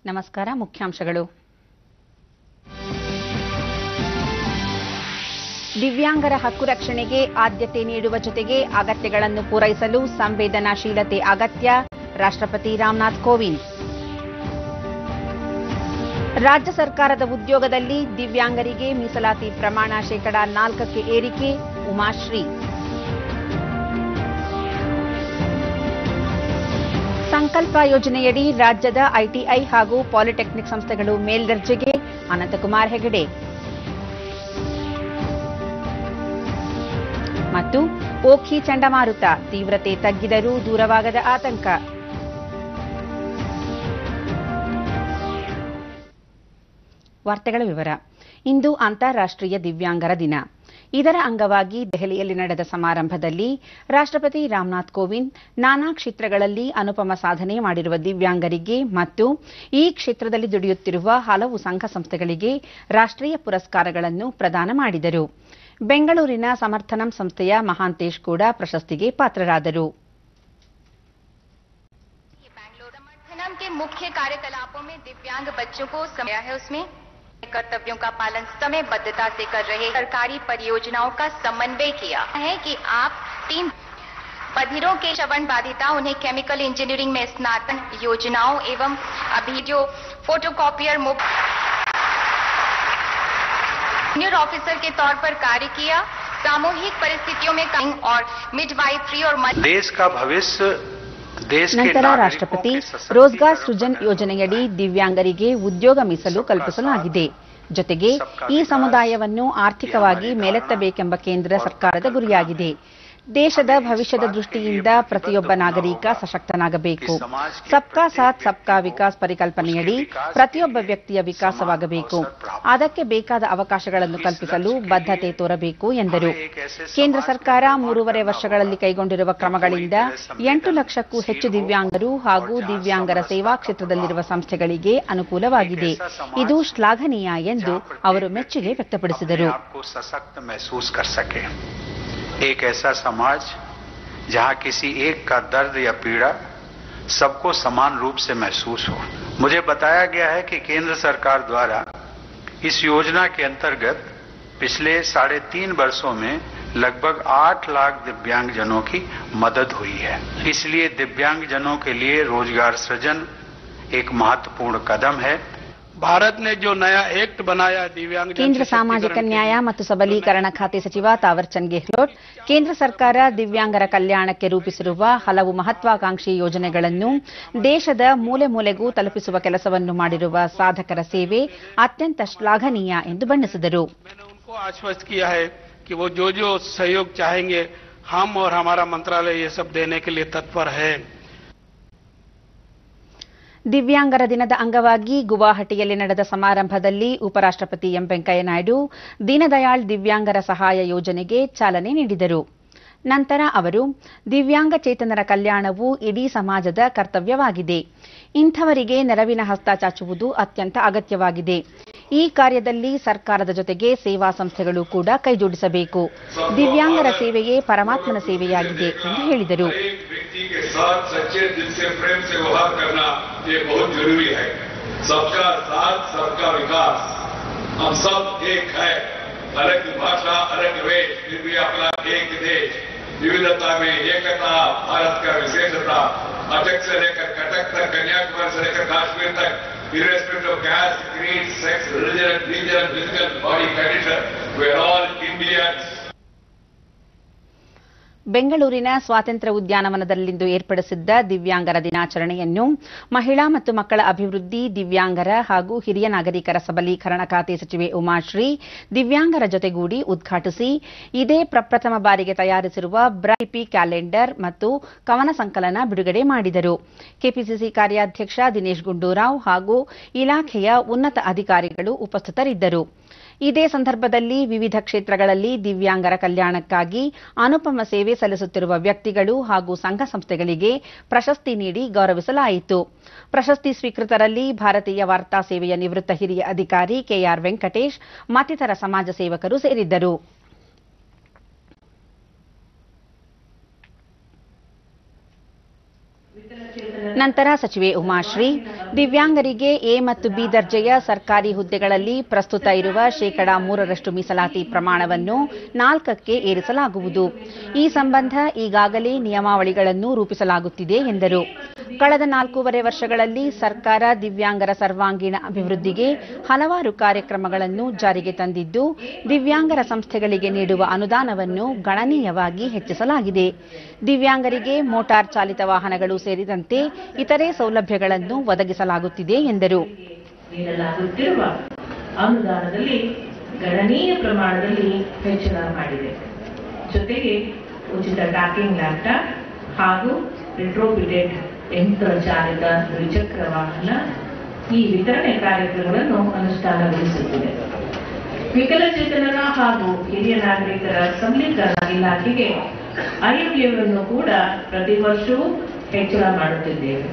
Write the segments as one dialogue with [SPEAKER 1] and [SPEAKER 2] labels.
[SPEAKER 1] ನಮಸ್ಕಾರ ಮುಖ್ಯಾಂಶಗಳು ದಿವ್ಯಾಂಗರ ಹಕ್ಕು ರಕ್ಷಣೆಗೆ ಆದ್ಯತೆ ನೀಡುವ ಜೊತೆಗೆ ಅಗತ್ಯಗಳನ್ನು ಪೂರೈಸಲು ಸಂವೇದನಾಶೀಲತೆ ಅಗತ್ಯ ರಾಷ್ಟ್ರಪತಿ ರಾಮನಾಥ್ ಕೋವಿಂದ್ ರಾಜ್ಯ ಸರ್ಕಾರದ ಉದ್ಯೋಗದಲ್ಲಿ ದಿವ್ಯಾಂಗರಿಗೆ ಮೀಸಲಾತಿ ಪ್ರಮಾಣ ಶೇಕಡಾ ನಾಲ್ಕಕ್ಕೆ ಏರಿಕೆ ಉಮಾಶ್ರೀ ಸಂಕಲ್ಪ ಯೋಜನೆಯಡಿ ರಾಜ್ಯದ ಐಟಿಐ ಹಾಗೂ ಪಾಲಿಟೆಕ್ನಿಕ್ ಸಂಸ್ಥೆಗಳು ಮೇಲ್ದರ್ಜೆಗೆ ಅನಂತಕುಮಾರ್ ಹೆಗಡೆ ಮತ್ತು ಓಖಿ ಚಂಡಮಾರುತ ತೀವ್ರತೆ ತಗ್ಗಿದರೂ ದೂರವಾಗದ ಆತಂಕ ವಾರ್ತೆಗಳ ವಿವರ ಇಂದು ಅಂತಾರಾಷ್ಟ್ರೀಯ ದಿವ್ಯಾಂಗರ ದಿನ ಇದರ ಅಂಗವಾಗಿ ದೆಹಲಿಯಲ್ಲಿ ನಡೆದ ಸಮಾರಂಭದಲ್ಲಿ ರಾಷ್ಟ್ರಪತಿ ರಾಮನಾಥ್ ಕೋವಿಂದ್ ನಾನಾ ಕ್ಷೇತ್ರಗಳಲ್ಲಿ ಅನುಪಮ ಸಾಧನೆ ಮಾಡಿರುವ ದಿವ್ಯಾಂಗರಿಗೆ ಮತ್ತು ಈ ಕ್ಷೇತ್ರದಲ್ಲಿ ದುಡಿಯುತ್ತಿರುವ ಹಲವು ಸಂಘ ಸಂಸ್ಥೆಗಳಿಗೆ ರಾಷ್ಟ್ರೀಯ ಪುರಸ್ಕಾರಗಳನ್ನು ಪ್ರದಾನ ಮಾಡಿದರು ಬೆಂಗಳೂರಿನ ಸಮರ್ಥನಂ ಸಂಸ್ಥೆಯ ಮಹಾಂತೇಶ್ ಕೂಡ ಪ್ರಶಸ್ತಿಗೆ ಪಾತ್ರರಾದರು
[SPEAKER 2] बैंगलोर समर्थनम के मुख्य कार्यकलापों में दिव्यांग बच्चों को समय है उसमें कर्तव्यों का पालन समयबद्धता से कर रहे सरकारी परियोजनाओं का समन्वय किया है कि आप तीन बधिरों के श्रवण बाधिता उन्हें केमिकल इंजीनियरिंग में स्नातक योजनाओं एवं अभी जो फोटोकॉपियर जूनियर ऑफिसर के तौर पर कार्य किया सामूहिक परिस्थितियों में काम और मिडवाइफरी और मद-
[SPEAKER 3] देश का भविष्य देश के
[SPEAKER 1] ನಂತರ
[SPEAKER 3] नागरिकों
[SPEAKER 1] ರಾಷ್ಟ್ರಪತಿ
[SPEAKER 3] के सशक्तिकरण
[SPEAKER 1] ರೋಜ್ಗಾರ್
[SPEAKER 3] पर
[SPEAKER 1] ಸೃಜನ್
[SPEAKER 3] निर्भर
[SPEAKER 1] ಯೋಜನೆಯಡಿ ದಿವ್ಯಾಂಗರಿಗೆ ಉದ್ಯೋಗ ಮೀಸಲು ಕಲ್ಪಿಸಲಾಗಿದೆ ಜೊತೆಗೆ ಈ ಸಮುದಾಯವನ್ನು ಆರ್ಥಿಕವಾಗಿ ಮೇಲೆತ್ತಬೇಕೆಂಬ ಕೇಂದ್ರ ಸರ್ಕಾರದ ಗುರಿಯಾಗಿದೆ ದೇಶದ ಭವಿಷ್ಯದ ದೃಷ್ಟಿಯಿಂದ ಪ್ರತಿಯೊಬ್ಬ ನಾಗರಿಕ ಸಶಕ್ತನಾಗಬೇಕು ಸಬ್ಕಾ ಸಾಥ್ ಸಬ್ಕಾ ವಿಕಾಸ್ ಪರಿಕಲ್ಪನೆಯಡಿ ಪ್ರತಿಯೊಬ್ಬ ವ್ಯಕ್ತಿಯ ವಿಕಾಸವಾಗಬೇಕು ಅದಕ್ಕೆ ಬೇಕಾದ ಅವಕಾಶಗಳನ್ನು ಕಲ್ಪಿಸಲು ಬದ್ಧತೆ ತೋರಬೇಕು ಎಂದರು ಕೇಂದ್ರ ಸರ್ಕಾರ ಮೂರುವರೆ ವರ್ಷಗಳಲ್ಲಿ ಕೈಗೊಂಡಿರುವ ಕ್ರಮಗಳಿಂದ ಎಂಟು ಲಕ್ಷಕ್ಕೂ ಹೆಚ್ಚು ದಿವ್ಯಾಂಗರು ಹಾಗೂ ದಿವ್ಯಾಂಗರ ಸೇವಾ ಕ್ಷೇತ್ರದಲ್ಲಿರುವ ಸಂಸ್ಥೆಗಳಿಗೆ ಅನುಕೂಲವಾಗಿದೆ ಇದು ಶ್ಲಾಘನೀಯ ಎಂದು ಅವರು ಮೆಚ್ಚುಗೆ ವ್ಯಕ್ತಪಡಿಸಿದರು
[SPEAKER 3] अपने आप को सशक्त महसूस कर सके एक ऐसा समाज जहां किसी एक का दर्द या पीड़ा सबको समान रूप से महसूस हो मुझे बताया गया है कि केंद्र सरकार द्वारा इस योजना के अंतर्गत पिछले साढ़े तीन वर्षों में लगभग आठ लाख दिव्यांगजनों की मदद हुई है इसलिए दिव्यांगजनों के लिए रोजगार सृजन एक महत्वपूर्ण कदम है
[SPEAKER 4] भारत ने जो नया एक्ट बनाया दिव्यांग जन
[SPEAKER 1] ಕೇಂದ್ರ ಸಾಮಾಜಿಕ
[SPEAKER 4] सशक्तिकरण के
[SPEAKER 1] ನ್ಯಾಯ ಮತ್ತು ಸಬಲೀಕರಣ ಖಾತೆ ಸಚಿವ ತಾವರ್ಚಂದ್ ಗೆಹ್ಲೋಟ್ ಕೇಂದ್ರ ಸರ್ಕಾರ ದಿವ್ಯಾಂಗರ ಕಲ್ಯಾಣಕ್ಕೆ ರೂಪಿಸಿರುವ ಹಲವು ಮಹತ್ವಾಕಾಂಕ್ಷಿ ಯೋಜನೆಗಳನ್ನು ದೇಶದ ಮೂಲೆ ಮೂಲೆಗೂ ತಲುಪಿಸುವ ಕೆಲಸವನ್ನು ಮಾಡಿರುವ ಸಾಧಕರ ಸೇವೆ ಅತ್ಯಂತ ಶ್ಲಾಘನೀಯ ಎಂದು ಬಣ್ಣಿಸಿದರು
[SPEAKER 4] मैंने उनको आश्वस्त किया है कि वो जो जो सहयोग चाहेंगे हम और हमारा मंत्रालय ये सब देने के लिए तत्पर है
[SPEAKER 1] ದಿವ್ಯಾಂಗರ ದಿನದ ಅಂಗವಾಗಿ ಗುವಾಹಟಿಯಲ್ಲಿ ನಡೆದ ಸಮಾರಂಭದಲ್ಲಿ ಉಪರಾಷ್ಟ್ರಪತಿ ಎಂ ವೆಂಕಯ್ಯನಾಯ್ಡು ದೀನದಯಾಳ್ ದಿವ್ಯಾಂಗರ ಸಹಾಯ ಯೋಜನೆಗೆ ಚಾಲನೆ ನೀಡಿದರು ನಂತರ ಅವರು ದಿವ್ಯಾಂಗ ಚೇತನರ ಕಲ್ಯಾಣವು ಇಡೀ ಸಮಾಜದ ಕರ್ತವ್ಯವಾಗಿದೆ ಇಂಥವರಿಗೆ ನೆರವಿನ ಹಸ್ತ ಚಾಚುವುದು ಅತ್ಯಂತ ಅಗತ್ಯವಾಗಿದೆ ಈ ಕಾರ್ಯದಲ್ಲಿ ಸರ್ಕಾರದ ಜೊತೆಗೆ ಸೇವಾ ಸಂಸ್ಥೆಗಳು ಕೂಡ ಕೈಜೋಡಿಸಬೇಕು ದಿವ್ಯಾಂಗರ ಸೇವೆಯೇ ಪರಮಾತ್ಮನ ಸೇವೆಯಾಗಿದೆ ಎಂದು ಹೇಳಿದರು
[SPEAKER 5] एक व्यक्ति के साथ सच्चे दिल से प्रेम से व्यवहार करना ये बहुत जरूरी है सबका साथ सबका विकास हम सब एक है अलग भाषा अलग वेश फिर भी अपना एक देश विविधता में एकता भारत का विशेषता अटक से लेकर कटक तक कन्याकुमारी से लेकर काश्मीर तक irrespective of caste, creed, sex, religion, region, physical body condition, we are all Indians.
[SPEAKER 1] ಬೆಂಗಳೂರಿನ ಸ್ವಾತಂತ್ರ್ಯ ಉದ್ಯಾನವನದಲ್ಲಿಂದು ಏರ್ಪಡಿಸಿದ್ದ ದಿವ್ಯಾಂಗರ ದಿನಾಚರಣೆಯನ್ನು ಮಹಿಳಾ ಮತ್ತು ಮಕ್ಕಳ ಅಭಿವೃದ್ಧಿ ದಿವ್ಯಾಂಗರ ಹಾಗೂ ಹಿರಿಯ ನಾಗರಿಕರ ಸಬಲೀಕರಣ ಖಾತೆ ಸಚಿವೆ ಉಮಾಶ್ರೀ ದಿವ್ಯಾಂಗರ ಜೊತೆಗೂಡಿ ಉದ್ಘಾಟಿಸಿ ಇದೇ ಪ್ರಪ್ರಥಮ ಬಾರಿಗೆ ತಯಾರಿಸಿರುವ ಬ್ರೈಪಿ ಕ್ಯಾಲೆಂಡರ್ ಮತ್ತು ಕವನ ಸಂಕಲನ ಬಿಡುಗಡೆ ಮಾಡಿದರು ಕೆಪಿಸಿಸಿ ಕಾರ್ಯಾಧ್ಯಕ್ಷ ದಿನೇಶ್ ಗುಂಡೂರಾವ್ ಹಾಗೂ ಇಲಾಖೆಯ ಉನ್ನತ ಅಧಿಕಾರಿಗಳು ಉಪಸ್ಥಿತರಿದ್ದರು ಇದೇ ಸಂದರ್ಭದಲ್ಲಿ ವಿವಿಧ ಕ್ಷೇತ್ರಗಳಲ್ಲಿ ದಿವ್ಯಾಂಗರ ಕಲ್ಯಾಣಕ್ಕಾಗಿ ಅನುಪಮ ಸೇವೆ ಸಲ್ಲಿಸುತ್ತಿರುವ ವ್ಯಕ್ತಿಗಳು ಹಾಗೂ ಸಂಘ ಸಂಸ್ಥೆಗಳಿಗೆ ಪ್ರಶಸ್ತಿ ನೀಡಿ ಗೌರವಿಸಲಾಯಿತು ಪ್ರಶಸ್ತಿ ಸ್ವೀಕೃತರಲ್ಲಿ ಭಾರತೀಯ ವಾರ್ತಾ ಸೇವೆಯ ನಿವೃತ್ತ ಹಿರಿಯ ಅಧಿಕಾರಿ ಕೆಆರ್ ವೆಂಕಟೇಶ್ ಮತ್ತಿತರ ಸಮಾಜ ಸೇವಕರು ಸೇರಿದ್ದರು
[SPEAKER 6] ವಿಕಲಚೇತನರ
[SPEAKER 1] ನಂತರ ಸಚಿವೆ ಉಮಾಶ್ರೀ ದಿವ್ಯಾಂಗರಿಗೆ ಎ ಮತ್ತು ಬಿ ದರ್ಜೆಯ ಸರ್ಕಾರಿ ಹುದ್ದೆಗಳಲ್ಲಿ ಪ್ರಸ್ತುತ ಇರುವ ಶೇಕಡಾ ಮೂರರಷ್ಟು ಮೀಸಲಾತಿ ಪ್ರಮಾಣವನ್ನು ನಾಲ್ಕಕ್ಕೆ ಏರಿಸಲಾಗುವುದು ಈ ಸಂಬಂಧ ಈಗಾಗಲೇ ನಿಯಮಾವಳಿಗಳನ್ನು ರೂಪಿಸಲಾಗುತ್ತಿದೆ ಎಂದರು ಕಳೆದ ನಾಲ್ಕೂವರೆ ವರ್ಷಗಳಲ್ಲಿ ಸರ್ಕಾರ ದಿವ್ಯಾಂಗರ ಸರ್ವಾಂಗೀಣ ಅಭಿವೃದ್ಧಿಗೆ ಹಲವಾರು ಕಾರ್ಯಕ್ರಮಗಳನ್ನು ಜಾರಿಗೆ ತಂದಿದ್ದು ದಿವ್ಯಾಂಗರ ಸಂಸ್ಥೆಗಳಿಗೆ ನೀಡುವ ಅನುದಾನವನ್ನು ಗಣನೀಯವಾಗಿ ಹೆಚ್ಚಿಸಲಾಗಿದೆ ದಿವ್ಯಾಂಗರಿಗೆ ಮೋಟಾರ್ ಚಾಲಿತ ವಾಹನಗಳು ಸೇರಿದಂತೆ ಇತರೆ ಸೌಲಭ್ಯಗಳನ್ನು ಒದಗಿಸಲಾಗುತ್ತಿದೆ ಎಂದರು
[SPEAKER 6] ನೀಡಲಾಗುತ್ತಿರುವ ಅನುದಾನದಲ್ಲಿ ಗಣನೀಯ ಪ್ರಮಾಣದಲ್ಲಿ ಹೆಚ್ಚಳ ಮಾಡಿದೆ ಜೊತೆಗೆ ಉಚಿತ ಟ್ಯಾಕಿಂಗ್ ಲ್ಯಾಪ್ಟಾಪ್ ಹಾಗೂ ರೆಟ್ರೋಫಿಟೆಡ್ ಯಂತ್ರ ಚಾಲಿತ ದ್ವಿಚಕ್ರ ವಾಹನ ಈ ವಿತರಣೆ ಕಾರ್ಯಕ್ರಮಗಳನ್ನು ಅನುಷ್ಠಾನಗೊಳಿಸುತ್ತಿದೆ ವಿಕಲಚೇತನರ ಹಾಗೂ ಹಿರಿಯ ನಾಗರಿಕರ ಸಬಲೀಕರಣ ಇಲಾಖೆಗೆ ಐಎಂಎವನ್ನು ಕೂಡ ಪ್ರತಿ ವರ್ಷವೂ ಹೆಚ್ಚಳ ಮಾಡುತ್ತಿದ್ದೇವೆ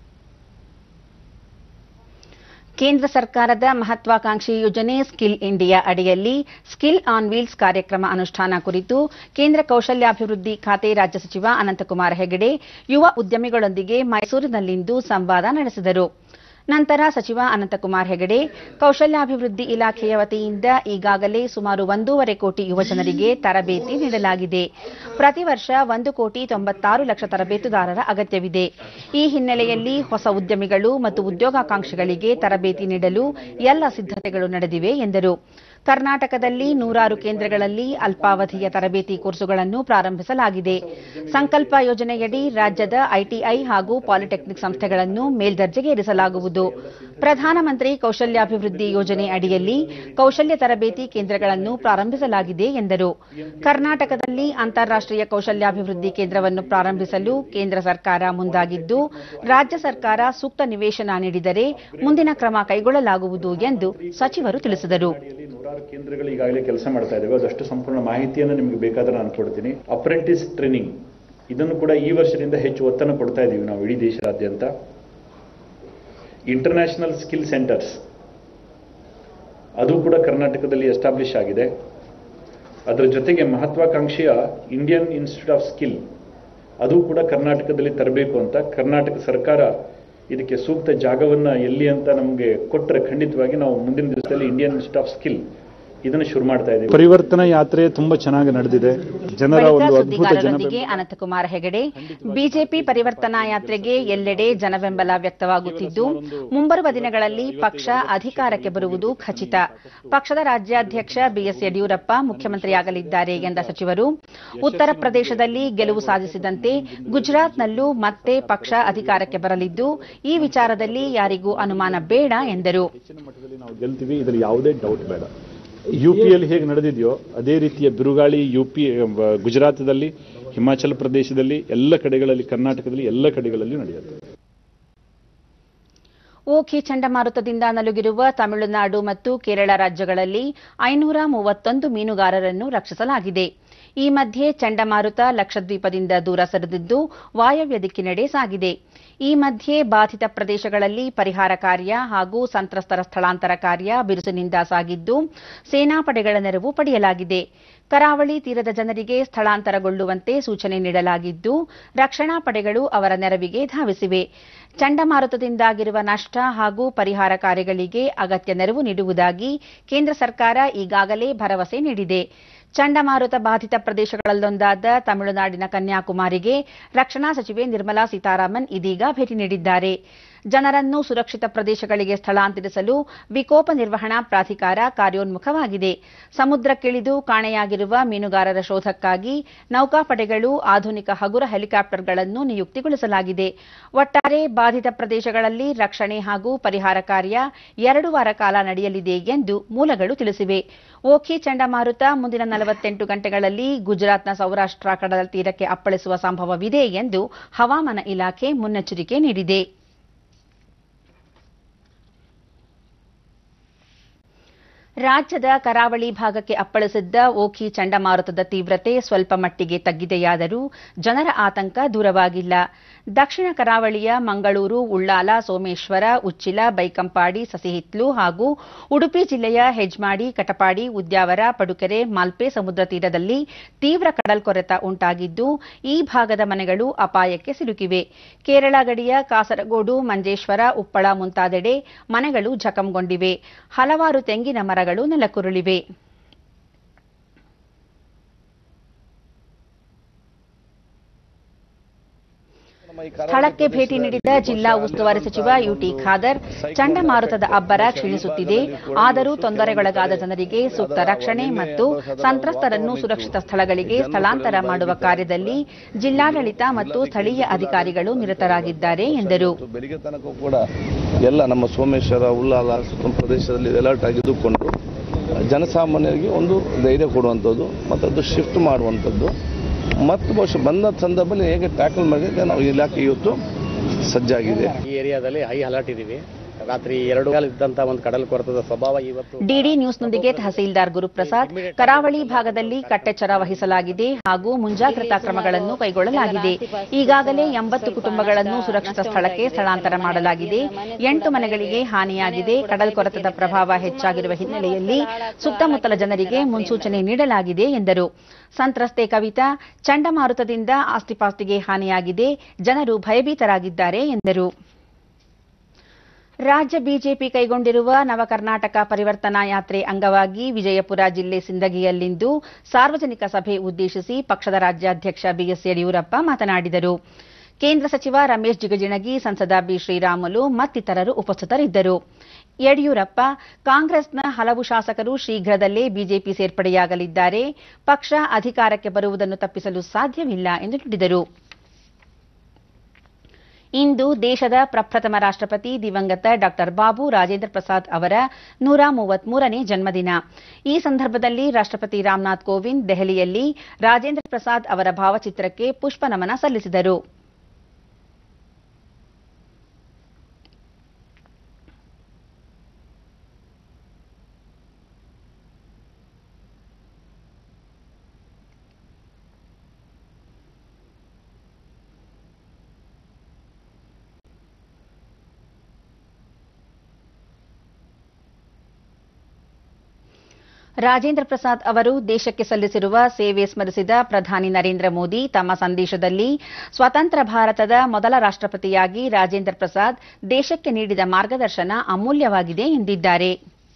[SPEAKER 1] ಕೇಂದ್ರ ಸರ್ಕಾರದ ಮಹತ್ವಾಕಾಂಕ್ಷಿ ಯೋಜನೆ ಸ್ಕಿಲ್ ಇಂಡಿಯಾ ಅಡಿಯಲ್ಲಿ ಸ್ಕಿಲ್ ಆನ್ ವೀಲ್ಸ್ ಕಾರ್ಯಕ್ರಮ ಅನುಷ್ಠಾನ ಕುರಿತು ಕೇಂದ್ರ ಕೌಶಲ್ಯಾಭಿವೃದ್ಧಿ ಖಾತೆ ರಾಜ್ಯ ಸಚಿವ ಅನಂತಕುಮಾರ ಹೆಗಡೆ ಯುವ ಉದ್ಯಮಿಗಳೊಂದಿಗೆ ಮೈಸೂರಿನಲ್ಲಿಂದು ಸಂವಾದ ನಡೆಸಿದರು ನಂತರ ಸಚಿವ ಅನಂತಕುಮಾರ್ ಹೆಗಡೆ ಕೌಶಲ್ಯಾಭಿವೃದ್ಧಿ ಇಲಾಖೆಯ ವತಿಯಿಂದ ಈಗಾಗಲೇ ಸುಮಾರು ಒಂದೂವರೆ ಕೋಟಿ ಯುವಜನರಿಗೆ ತರಬೇತಿ ನೀಡಲಾಗಿದೆ ಪ್ರತಿ ವರ್ಷ ಒಂದು ಕೋಟಿ ತೊಂಬತ್ತಾರು ಲಕ್ಷ ತರಬೇತುದಾರರ ಅಗತ್ಯವಿದೆ ಈ ಹಿನ್ನೆಲೆಯಲ್ಲಿ ಹೊಸ ಉದ್ಯಮಿಗಳು ಮತ್ತು ಉದ್ಯೋಗಾಕಾಂಕ್ಷಿಗಳಿಗೆ ತರಬೇತಿ ನೀಡಲು ಎಲ್ಲ ಸಿದ್ಧತೆಗಳು ನಡೆದಿವೆ ಎಂದರು ಕರ್ನಾಟಕದಲ್ಲಿ ನೂರಾರು ಕೇಂದ್ರಗಳಲ್ಲಿ ಅಲ್ಪಾವಧಿಯ ತರಬೇತಿ ಕೋರ್ಸುಗಳನ್ನು ಪ್ರಾರಂಭಿಸಲಾಗಿದೆ ಸಂಕಲ್ಪ ಯೋಜನೆಯಡಿ ರಾಜ್ಯದ ಐಟಿಐ ಹಾಗೂ ಪಾಲಿಟೆಕ್ನಿಕ್ ಸಂಸ್ಥೆಗಳನ್ನು ಮೇಲ್ದರ್ಜೆಗೇರಿಸಲಾಗುವುದು ಪ್ರಧಾನಮಂತ್ರಿ ಕೌಶಲ್ಯಾಭಿವೃದ್ಧಿ ಯೋಜನೆ ಅಡಿಯಲ್ಲಿ ಕೌಶಲ್ಯ ತರಬೇತಿ ಕೇಂದ್ರಗಳನ್ನು ಪ್ರಾರಂಭಿಸಲಾಗಿದೆ ಎಂದರು ಕರ್ನಾಟಕದಲ್ಲಿ ಅಂತಾರಾಷ್ಟೀಯ ಕೌಶಲ್ಯಾಭಿವೃದ್ಧಿ ಕೇಂದ್ರವನ್ನು ಪ್ರಾರಂಭಿಸಲು ಕೇಂದ್ರ ಸರ್ಕಾರ ಮುಂದಾಗಿದ್ದು ರಾಜ್ಯ ಸರ್ಕಾರ ಸೂಕ್ತ ನಿವೇಶನ ನೀಡಿದರೆ ಮುಂದಿನ ಕ್ರಮ ಕೈಗೊಳ್ಳಲಾಗುವುದು ಎಂದು ಸಚಿವರು ತಿಳಿಸಿದರು
[SPEAKER 7] ನೂರಾರು ಕೇಂದ್ರಗಳು ಈಗಾಗಲೇ ಕೆಲಸ ಮಾಡ್ತಾ ಇದ್ದಾವೆ ಅದಷ್ಟು ಸಂಪೂರ್ಣ ಮಾಹಿತಿಯನ್ನು ನಿಮಗೆ ಬೇಕಾದ್ರೆ ನಾನು ಕೊಡ್ತೀನಿ ಅಪ್ರೆಂಟಿಸ್ ಟ್ರೈನಿಂಗ್ ಇದನ್ನು ಕೂಡ ಈ ವರ್ಷದಿಂದ ಹೆಚ್ಚು ಒತ್ತನ್ನು ಕೊಡ್ತಾ ಇದ್ದೀವಿ ನಾವು ಇಡೀ ದೇಶದಾದ್ಯಂತ ಇಂಟರ್ನ್ಯಾಷನಲ್ ಸ್ಕಿಲ್ ಸೆಂಟರ್ಸ್ ಅದು ಕೂಡ ಕರ್ನಾಟಕದಲ್ಲಿ ಎಸ್ಟಾಬ್ಲಿಷ್ ಆಗಿದೆ ಅದರ ಜೊತೆಗೆ ಮಹತ್ವಾಕಾಂಕ್ಷೆಯ ಇಂಡಿಯನ್ ಇನ್ಸ್ಟಿಟ್ಯೂಟ್ ಆಫ್ ಸ್ಕಿಲ್ ಅದು ಕೂಡ ಕರ್ನಾಟಕದಲ್ಲಿ ತರಬೇಕು ಅಂತ ಕರ್ನಾಟಕ ಸರ್ಕಾರ ಇದಕ್ಕೆ ಸೂಕ್ತ ಜಾಗವನ್ನ ಎಲ್ಲಿ ಅಂತ ನಮಗೆ ಕೊಟ್ಟರೆ ಖಂಡಿತವಾಗಿ ನಾವು ಮುಂದಿನ ದಿವಸದಲ್ಲಿ ಇಂಡಿಯನ್ ಇನ್ಸ್ಟಿಟ್ಯೂಟ್ ಆಫ್ ಸ್ಕಿಲ್ ಇದನ್ನು ಶುರು ಮಾಡ್ತಾ ಇದ್ದೀವಿ ಪರಿವರ್ತನಾ ಯಾತ್ರೆ ತುಂಬಾ ಚೆನ್ನಾಗಿ ನಡೆದಿದೆ ಜನರ
[SPEAKER 1] ಬಳಿಕ
[SPEAKER 7] ಒಂದು ಅದ್ಭುತ ಜನ
[SPEAKER 1] ಸುದ್ದಿಗಾರರೊಂದಿಗೆ ಅನಂತಕುಮಾರ್ ಹೆಗಡೆ ಬಿಜೆಪಿ ಪರಿವರ್ತನಾ ಯಾತ್ರೆಗೆ ಎಲ್ಲೆಡೆ ಜನಬೆಂಬಲ ವ್ಯಕ್ತವಾಗುತ್ತಿದ್ದು ಮುಂಬರುವ ದಿನಗಳಲ್ಲಿ ಪಕ್ಷ ಅಧಿಕಾರಕ್ಕೆ ಬರುವುದು ಖಚಿತ ಪಕ್ಷದ ರಾಜ್ಯಾಧ್ಯಕ್ಷ ಬಿಎಸ್ ಯಡಿಯೂರಪ್ಪ ಮುಖ್ಯಮಂತ್ರಿಯಾಗಲಿದ್ದಾರೆ ಎಂದ ಸಚಿವರು ಉತ್ತರ ಪ್ರದೇಶದಲ್ಲಿ ಗೆಲುವು ಸಾಧಿಸಿದಂತೆ ಗುಜರಾತ್ನಲ್ಲೂ ಮತ್ತೆ ಪಕ್ಷ ಅಧಿಕಾರಕ್ಕೆ ಬರಲಿದ್ದು ಈ ವಿಚಾರದಲ್ಲಿ ಯಾರಿಗೂ ಅನುಮಾನ ಬೇಡ ಎಂದರು
[SPEAKER 7] ಹೆಚ್ಚಿನ ಮಟ್ಟದಲ್ಲಿ ನಾವು ಗೆಲ್ತೀವಿ ಇದರಲ್ಲಿ ಯಾವುದೇ ಡೌಟ್ ಬೇಡ ಯು ಪಿಯಲ್ಲಿ ಹೇಗೆ ನಡೆದಿದೆಯೋ ಅದೇ ರೀತಿಯ ಬಿರುಗಾಳಿ ಯು ಪಿ ಗುಜರಾತದಲ್ಲಿ ಹಿಮಾಚಲ ಪ್ರದೇಶದಲ್ಲಿ ಎಲ್ಲ ಕಡೆಗಳಲ್ಲಿ ಕರ್ನಾಟಕದಲ್ಲಿ ಎಲ್ಲ ಕಡೆಗಳಲ್ಲಿ ನಡೆಯುತ್ತೆ
[SPEAKER 1] ಓಖಿ ಚಂಡಮಾರುತದಿಂದ ನಲುಗಿರುವ ತಮಿಳುನಾಡು ಮತ್ತು ಕೇರಳ ರಾಜ್ಯಗಳಲ್ಲಿ ಐನೂರ ಮೂವತ್ತೊಂದು ಮೀನುಗಾರರನ್ನು ರಕ್ಷಿಸಲಾಗಿದೆ ಈ ಮಧ್ಯೆ ಚಂಡಮಾರುತ ಲಕ್ಷದ್ವೀಪದಿಂದ ದೂರ ಸರಿದಿದ್ದು ವಾಯವ್ಯ ದಿಕ್ಕಿನೆಡೆ ಸಾಗಿದೆ ಈ ಮಧ್ಯೆ ಬಾಧಿತ ಪ್ರದೇಶಗಳಲ್ಲಿ ಪರಿಹಾರ ಕಾರ್ಯ ಹಾಗೂ ಸಂತ್ರಸ್ತರ ಸ್ಥಳಾಂತರ ಕಾರ್ಯ ಬಿರುಸಿನಿಂದ ಸಾಗಿದ್ದು ಸೇನಾಪಡೆಗಳ ನೆರವು ಪಡೆಯಲಾಗಿದೆ ಕರಾವಳಿ ತೀರದ ಜನರಿಗೆ ಸ್ಥಳಾಂತರಗೊಳ್ಳುವಂತೆ ಸೂಚನೆ ನೀಡಲಾಗಿದ್ದು ರಕ್ಷಣಾ ಪಡೆಗಳು ಅವರ ನೆರವಿಗೆ ಧಾವಿಸಿವೆ ಚಂಡಮಾರುತದಿಂದಾಗಿರುವ ನಷ್ಟ ಹಾಗೂ ಪರಿಹಾರ ಕಾರ್ಯಗಳಿಗೆ ಅಗತ್ಯ ನೆರವು ನೀಡುವುದಾಗಿ ಕೇಂದ್ರ ಸರ್ಕಾರ ಈಗಾಗಲೇ ಭರವಸೆ ನೀಡಿದೆ ಚಂಡಮಾರುತ ಬಾಧಿತ ಪ್ರದೇಶಗಳಲ್ಲೊಂದಾದ ತಮಿಳುನಾಡಿನ ಕನ್ಯಾಕುಮಾರಿಗೆ ರಕ್ಷಣಾ ಸಚಿವೆ ನಿರ್ಮಲಾ ಸೀತಾರಾಮನ್ ಇದೀಗ ಭೇಟಿ ನೀಡಿದ್ದಾರೆ ಜನರನ್ನು ಸುರಕ್ಷಿತ ಪ್ರದೇಶಗಳಿಗೆ ಸ್ಥಳಾಂತರಿಸಲು ವಿಕೋಪ ನಿರ್ವಹಣಾ ಪ್ರಾಧಿಕಾರ ಕಾರ್ಯೋನ್ಮುಖವಾಗಿದೆ ಸಮುದ್ರಕ್ಕಿಳಿದು ಕಾಣೆಯಾಗಿರುವ ಮೀನುಗಾರರ ಶೋಧಕ್ಕಾಗಿ ನೌಕಾಪಡೆಗಳು ಆಧುನಿಕ ಹಗುರ ಹೆಲಿಕಾಪ್ಟರ್ಗಳನ್ನು ನಿಯುಕ್ತಿಗೊಳಿಸಲಾಗಿದೆ ಒಟ್ಟಾರೆ ಬಾಧಿತ ಪ್ರದೇಶಗಳಲ್ಲಿ ರಕ್ಷಣೆ ಹಾಗೂ ಪರಿಹಾರ ಕಾರ್ಯ ಎರಡು ವಾರ ಕಾಲ ನಡೆಯಲಿದೆ ಎಂದು ಮೂಲಗಳು ತಿಳಿಸಿವೆ ಓಖಿ ಚಂಡಮಾರುತ ಮುಂದಿನ ನಲವತ್ತೆಂಟು ಗಂಟೆಗಳಲ್ಲಿ ಗುಜರಾತ್ನ ಸೌರಾಷ್ಟ್ರ ಕಡಲ ತೀರಕ್ಕೆ ಅಪ್ಪಳಿಸುವ ಸಂಭವವಿದೆ ಎಂದು ಹವಾಮಾನ ಇಲಾಖೆ ಮುನ್ನೆಚ್ಚರಿಕೆ ನೀಡಿದೆ ರಾಜ್ಯದ ಕರಾವಳಿ ಭಾಗಕ್ಕೆ ಅಪ್ಪಳಿಸಿದ್ದ ಓಖಿ ಚಂಡಮಾರುತದ ತೀವ್ರತೆ ಸ್ವಲ್ಪ ಮಟ್ಟಿಗೆ ತಗ್ಗಿದೆಯಾದರೂ ಜನರ ಆತಂಕ ದೂರವಾಗಿಲ್ಲ ದಕ್ಷಿಣ ಕರಾವಳಿಯ ಮಂಗಳೂರು ಉಳ್ಳಾಲ ಸೋಮೇಶ್ವರ ಉಚ್ಚಿಲ ಬೈಕಂಪಾಡಿ ಸಸಿಹಿತ್ಲು ಹಾಗೂ ಉಡುಪಿ ಜಿಲ್ಲೆಯ ಹೆಜ್ಮಾಡಿ ಕಟಪಾಡಿ ಉದ್ಯಾವರ ಪಡುಕೆರೆ ಮಲ್ಪೆ ಸಮುದ್ರ ತೀರದಲ್ಲಿ ತೀವ್ರ ಕಡಲ್ಕೊರೆತ ಉಂಟಾಗಿದ್ದು ಈ ಭಾಗದ ಮನೆಗಳು ಅಪಾಯಕ್ಕೆ ಸಿಲುಕಿವೆ ಕೇರಳ ಗಡಿಯ ಕಾಸರಗೋಡು ಮಂಜೇಶ್ವರ ಉಪ್ಪಳ ಮುಂತಾದೆಡೆ ಮನೆಗಳು ಜಖಂಗೊಂಡಿವೆ ಹಲವಾರು ತೆಂಗಿನ ಮರಗಳು ನೆಲಕ್ಕುರುಳಿವೆ ಸ್ಥಳಕ್ಕೆ ಭೇಟಿ ನೀಡಿದ ಜಿಲ್ಲಾ ಉಸ್ತುವಾರಿ ಸಚಿವ ಯುಟಿ ಖಾದರ್ ಚಂಡಮಾರುತದ ಅಬ್ಬರ ಕ್ಷೀಣಿಸುತ್ತಿದೆ ಆದರೂ ತೊಂದರೆಗೊಳಗಾದ ಜನರಿಗೆ ಸೂಕ್ತ ರಕ್ಷಣೆ ಮತ್ತು ಸಂತ್ರಸ್ತರನ್ನು ಸುರಕ್ಷಿತ ಸ್ಥಳಗಳಿಗೆ ಸ್ಥಳಾಂತರ ಮಾಡುವ ಕಾರ್ಯದಲ್ಲಿ ಜಿಲ್ಲಾಡಳಿತ ಮತ್ತು ಸ್ಥಳೀಯ ಅಧಿಕಾರಿಗಳು ನಿರತರಾಗಿದ್ದಾರೆ ಎಂದರು
[SPEAKER 8] ಬೆಳಿಗ್ಗೆ ತನಕ ಕೂಡ ಎಲ್ಲ ನಮ್ಮ ಸೋಮೇಶ್ವರ ಉಳ್ಳಾಲ ಸುತ್ತಮುತ್ತ ಪ್ರದೇಶದಲ್ಲಿ ಅಲರ್ಟ್ ಆಗಿದ್ದುಕೊಂಡು ಜನಸಾಮಾನ್ಯರಿಗೆ ಒಂದು ಧೈರ್ಯ ಕೊಡುವಂಥದ್ದು ಮತ್ತು ಅದು ಶಿಫ್ಟ್ ಮಾಡುವಂಥದ್ದು ಮತ್ತು ಬಹುಶಃ ಬಂದ ಸಂದರ್ಭದಲ್ಲಿ ಹೇಗೆ ಟ್ಯಾಕಲ್ ಮಾಡಿದ್ರೆ ನಾವು ಇಲಾಖೆ ಇವತ್ತು ಸಜ್ಜಾಗಿದೆ
[SPEAKER 9] ಈ ಏರಿಯಾದಲ್ಲಿ ಹೈ ಅಲರ್ಟ್ ಇದೀವಿ ರಾತ್ರಿ ಎರಡು ಕಾಲ ಇದ್ದಂತ ಒಂದು ಕಡಲ್ ಕೊರೆತದ ಸ್ವಭಾವ ಇವತ್ತು
[SPEAKER 1] ಡಿಡಿ ನ್ಯೂಸ್ನೊಂದಿಗೆ ತಹಸೀಲ್ದಾರ್ ಗುರುಪ್ರಸಾದ್ ಕರಾವಳಿ ಭಾಗದಲ್ಲಿ ಕಟ್ಟೆಚ್ಚರ ವಹಿಸಲಾಗಿದೆ ಹಾಗೂ ಮುಂಜಾಗ್ರತಾ ಕ್ರಮಗಳನ್ನು ಕೈಗೊಳ್ಳಲಾಗಿದೆ ಈಗಾಗಲೇ ಎಂಬತ್ತು ಕುಟುಂಬಗಳನ್ನು ಸುರಕ್ಷಿತ ಸ್ಥಳಕ್ಕೆ ಸ್ಥಳಾಂತರ ಮಾಡಲಾಗಿದೆ ಎಂಟು ಮನೆಗಳಿಗೆ ಹಾನಿಯಾಗಿದೆ ಕಡಲ್ಕೊರೆತದ ಪ್ರಭಾವ ಹೆಚ್ಚಾಗಿರುವ ಹಿನ್ನೆಲೆಯಲ್ಲಿ ಸುತ್ತಮುತ್ತಲ ಜನರಿಗೆ ಮುನ್ಸೂಚನೆ ನೀಡಲಾಗಿದೆ ಎಂದರು ಸಂತ್ರಸ್ತೆ ಕವಿತಾ ಚಂಡಮಾರುತದಿಂದ ಆಸ್ತಿಪಾಸ್ತಿಗೆ ಹಾನಿಯಾಗಿದೆ ಜನರು ಭಯಭೀತರಾಗಿದ್ದಾರೆ ಎಂದರು ರಾಜ್ಯ ಬಿಜೆಪಿ ಕೈಗೊಂಡಿರುವ ನವಕರ್ನಾಟಕ ಪರಿವರ್ತನಾ ಯಾತ್ರೆ ಅಂಗವಾಗಿ ವಿಜಯಪುರ ಜಿಲ್ಲೆ ಸಿಂದಗಿಯಲ್ಲಿಂದು ಸಾರ್ವಜನಿಕ ಸಭೆ ಉದ್ದೇಶಿಸಿ ಪಕ್ಷದ ರಾಜ್ಯಾಧ್ಯಕ್ಷ ಬಿಎಸ್ ಯಡಿಯೂರಪ್ಪ ಮಾತನಾಡಿದರು ಕೇಂದ್ರ ಸಚಿವ ರಮೇಶ್ ಜಿಗಜಿಣಗಿ ಸಂಸದ ಬಿ ಶ್ರೀರಾಮುಲು ಮತ್ತಿತರರು ಉಪಸ್ಥಿತರಿದ್ದರು ಯಡಿಯೂರಪ್ಪ ಕಾಂಗ್ರೆಸ್ನ ಹಲವು ಶಾಸಕರು ಶೀಘ್ರದಲ್ಲೇ ಬಿಜೆಪಿ ಸೇರ್ಪಡೆಯಾಗಲಿದ್ದಾರೆ ಪಕ್ಷ ಅಧಿಕಾರಕ್ಕೆ ಬರುವುದನ್ನು ತಪ್ಪಿಸಲು ಸಾಧ್ಯವಿಲ್ಲ ಎಂದು ನುಡಿದರು ಇಂದು ದೇಶದ ಪ್ರಪ್ರಥಮ ರಾಷ್ಟ್ರಪತಿ ದಿವಂಗತ ಡಾ ಬಾಬು ರಾಜೇಂದ್ರ ಪ್ರಸಾದ್ ಅವರ ನೂರ ಮೂವತ್ಮೂರನೇ ಜನ್ಮದಿನ ಈ ಸಂದರ್ಭದಲ್ಲಿ ರಾಷ್ಟ್ರಪತಿ ರಾಮನಾಥ್ ಕೋವಿಂದ್ ದೆಹಲಿಯಲ್ಲಿ ರಾಜೇಂದ್ರ ಪ್ರಸಾದ್ ಅವರ ಭಾವಚಿತ್ರಕ್ಕೆ ಪುಷ್ಪ ನಮನ ಸಲ್ಲಿಸಿದರು ರಾಜೇಂದ್ರ ಪ್ರಸಾದ್ ಅವರು ದೇಶಕ್ಕೆ ಸಲ್ಲಿಸಿರುವ ಸೇವೆ ಸ್ಮರಿಸಿದ ಪ್ರಧಾನಿ ನರೇಂದ್ರ ಮೋದಿ ತಮ್ಮ ಸಂದೇಶದಲ್ಲಿ ಸ್ವತಂತ್ರ ಭಾರತದ ಮೊದಲ ರಾಷ್ಟ್ರಪತಿಯಾಗಿ ರಾಜೇಂದ್ರ ಪ್ರಸಾದ್ ದೇಶಕ್ಕೆ ನೀಡಿದ ಮಾರ್ಗದರ್ಶನ ಅಮೂಲ್ಯವಾಗಿದೆ ಎಂದಿದ್ದಾರೆ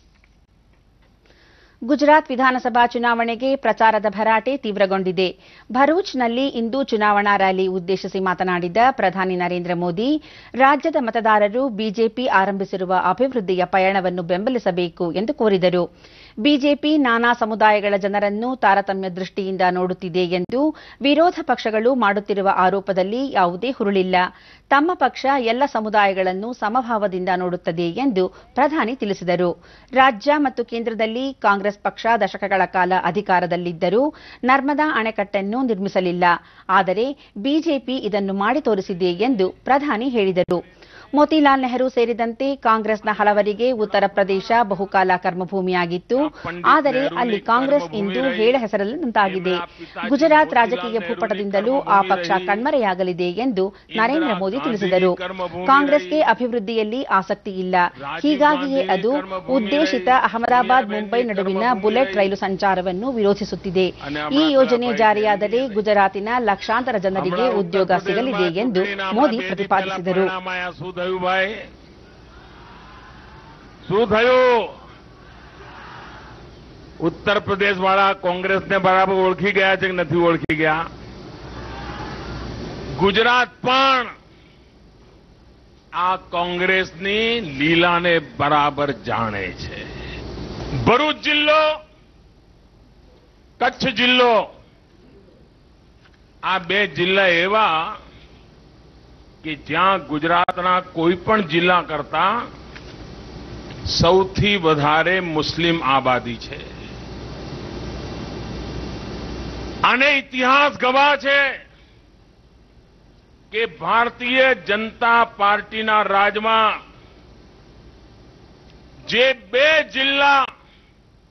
[SPEAKER 1] ಗುಜರಾತ್ ವಿಧಾನಸಭಾ ಚುನಾವಣೆಗೆ ಪ್ರಚಾರದ ಭರಾಟೆ ತೀವ್ರಗೊಂಡಿದೆ ಭರೂಚ್ನಲ್ಲಿ ಇಂದು ಚುನಾವಣಾ ರ್ಯಾಲಿ ಉದ್ದೇಶಿಸಿ ಮಾತನಾಡಿದ ಪ್ರಧಾನಿ ನರೇಂದ್ರ ಮೋದಿ ರಾಜ್ಯದ ಮತದಾರರು ಬಿಜೆಪಿ ಆರಂಭಿಸಿರುವ ಅಭಿವೃದ್ಧಿಯ ಪಯಣವನ್ನು ಬೆಂಬಲಿಸಬೇಕು ಎಂದು ಕೋರಿದರು ಬಿಜೆಪಿ ನಾನಾ ಸಮುದಾಯಗಳ ಜನರನ್ನು ತಾರತಮ್ಯ ದೃಷ್ಟಿಯಿಂದ ನೋಡುತ್ತಿದೆ ಎಂದು ವಿರೋಧ ಪಕ್ಷಗಳು ಮಾಡುತ್ತಿರುವ ಆರೋಪದಲ್ಲಿ ಯಾವುದೇ ಹುರುಳಿಲ್ಲ ತಮ್ಮ ಪಕ್ಷ ಎಲ್ಲ ಸಮುದಾಯಗಳನ್ನು ಸಮಭಾವದಿಂದ ನೋಡುತ್ತದೆ ಎಂದು ಪ್ರಧಾನಿ ತಿಳಿಸಿದರು ರಾಜ್ಯ ಮತ್ತು ಕೇಂದ್ರದಲ್ಲಿ ಕಾಂಗ್ರೆಸ್ ಪಕ್ಷ ದಶಕಗಳ ಕಾಲ ಅಧಿಕಾರದಲ್ಲಿದ್ದರೂ ನರ್ಮದಾ ಅಣೆಕಟ್ಟನ್ನು ನಿರ್ಮಿಸಲಿಲ್ಲ ಆದರೆ ಬಿಜೆಪಿ ಇದನ್ನು ಮಾಡಿ ತೋರಿಸಿದೆ ಎಂದು ಪ್ರಧಾನಿ ಹೇಳಿದರು ಮೋತಿಲಾಲ್ ನೆಹರು ಸೇರಿದಂತೆ ಕಾಂಗ್ರೆಸ್ನ ಹಲವರಿಗೆ ಉತ್ತರ ಪ್ರದೇಶ ಬಹುಕಾಲ ಕರ್ಮಭೂಮಿಯಾಗಿತ್ತು ಆದರೆ ಅಲ್ಲಿ ಕಾಂಗ್ರೆಸ್ ಇಂದು ಹೇಳ ಹೆಸರಲ್ಲಂತಾಗಿದೆ ಗುಜರಾತ್ ರಾಜಕೀಯ ಭೂಪಟದಿಂದಲೂ ಆ ಪಕ್ಷ ಕಣ್ಮರೆಯಾಗಲಿದೆ ಎಂದು ನರೇಂದ್ರ ಮೋದಿ ತಿಳಿಸಿದರು ಕಾಂಗ್ರೆಸ್ಗೆ ಅಭಿವೃದ್ಧಿಯಲ್ಲಿ ಆಸಕ್ತಿ ಇಲ್ಲ ಹೀಗಾಗಿಯೇ ಅದು ಉದ್ದೇಶಿತ ಅಹಮದಾಬಾದ್ ಮುಂಬೈ ನಡುವಿನ ಬುಲೆಟ್ ರೈಲು ಸಂಚಾರವನ್ನು ವಿರೋಧಿಸುತ್ತಿದೆ ಈ ಯೋಜನೆ ಜಾರಿಯಾದರೆ ಗುಜರಾತಿನ ಲಕ್ಷಾಂತರ ಜನರಿಗೆ ಉದ್ಯೋಗ ಸಿಗಲಿದೆ ಎಂದು ಮೋದಿ ಪ್ರತಿಪಾದಿಸಿದರು
[SPEAKER 5] શું થયું ભાઈ શું થયું ઉત્તર પ્રદેશ વાળા કોંગ્રેસને બરાબર ઓળખી ગયા છે કે નથી ઓળખી ગયા ગુજરાત પણ આ કોંગ્રેસની લીલાને બરાબર જાણે છે ભરૂચ જિલ્લો કચ્છ જિલ્લો આ બે જિલ્લા એવા કે જ્યાં ગુજરાતના કોઈ પણ જિલ્લા કરતા સૌથી વધારે મુસ્લિમ આબાદી છે આને ઇતિહાસ ગવા છે કે ભારતીય જનતા પાર્ટીના રાજમાં જે બે જિલ્લા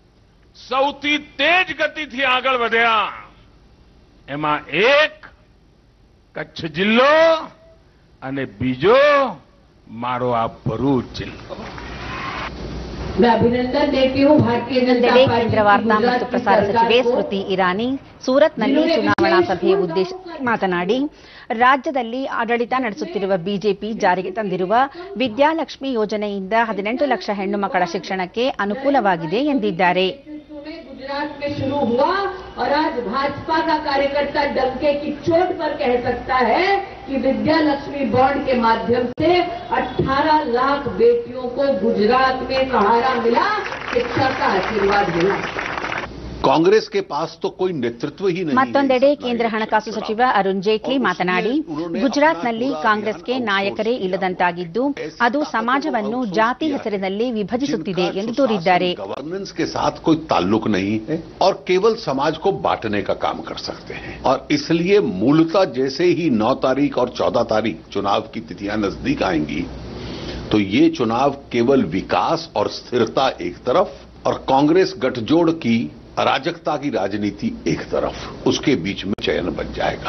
[SPEAKER 5] સૌથી તેજ ગતિથી આગળ વધ્યા એમાં એક કચ્છ જિલ્લો અને બીજો મારો આ ભરૂચ જિલ્લો
[SPEAKER 10] मैं अभिनंदन देती हूँ भारतीय जनता
[SPEAKER 1] ಇದೆಡೆ
[SPEAKER 10] पार्टी
[SPEAKER 1] ಕೇಂದ್ರ
[SPEAKER 10] की
[SPEAKER 1] ವಾರ್ತಾ
[SPEAKER 10] गुजरात
[SPEAKER 1] ಮತ್ತು
[SPEAKER 10] की
[SPEAKER 1] ಪ್ರಸಾರ
[SPEAKER 10] सरकार
[SPEAKER 1] ಸಚಿವೆ
[SPEAKER 10] को
[SPEAKER 1] ಸ್ಮೃತಿ ಇರಾನಿ ಸೂರತ್ನಲ್ಲಿ ಚುನಾವಣಾ ಸಭೆ ಉದ್ದೇಶಿಸಿ ಮಾತನಾಡಿ ರಾಜ್ಯದಲ್ಲಿ ಆಡಳಿತ ನಡೆಸುತ್ತಿರುವ ಬಿಜೆಪಿ ಜಾರಿಗೆ ತಂದಿರುವ ವಿದ್ಯಾಲಕ್ಷ್ಮಿ ಯೋಜನೆಯಿಂದ ಹದಿನೆಂಟು ಲಕ್ಷ ಹೆಣ್ಣು ಮಕ್ಕಳ ಶಿಕ್ಷಣಕ್ಕೆ ಅನುಕೂಲವಾಗಿದೆ ಎಂದಿದ್ದಾರೆ
[SPEAKER 10] में गुजरात में शुरू हुआ और आज भाजपा का कार्यकर्ता डंके की चोट पर कह सकता है कि विद्या लक्ष्मी बॉन्ड के माध्यम से 18 लाख बेटियों को गुजरात में सहारा मिला शिक्षा का आशीर्वाद मिला
[SPEAKER 11] कांग्रेस के पास तो कोई नेतृत्व ही नहीं
[SPEAKER 1] ಮತ್ತೊಂದೆಡೆ ಕೇಂದ್ರ ಹಣಕಾಸು ಸಚಿವ ಅರುಣ್ ಜೇಟ್ಲಿ ಮಾತನಾಡಿ ಗುಜರಾತ್ನಲ್ಲಿ ಕಾಂಗ್ರೆಸ್ಗೆ ನಾಯಕರೇ ಇಲ್ಲದಂತಾಗಿದ್ದು ಅದು ಸಮಾಜವನ್ನು ಜಾತಿ ಹೆಸರಿನಲ್ಲಿ ವಿಭಜಿಸುತ್ತಿದೆ ಎಂದು ದೂರಿದ್ದಾರೆ
[SPEAKER 11] गवर्नेंस के साथ कोई ताल्लुक नहीं है और केवल समाज को बांटने का काम कर सकते हैं और इसलिए मूलतः जैसे ही 9 तारीख और 14 तारीख चुनाव की तिथियां नजदीक आएंगी तो ये चुनाव केवल विकास और स्थिरता एक तरफ और कांग्रेस गठजोड़ की अराजकता की राजनीति एक तरफ उसके बीच में चयन बन जाएगा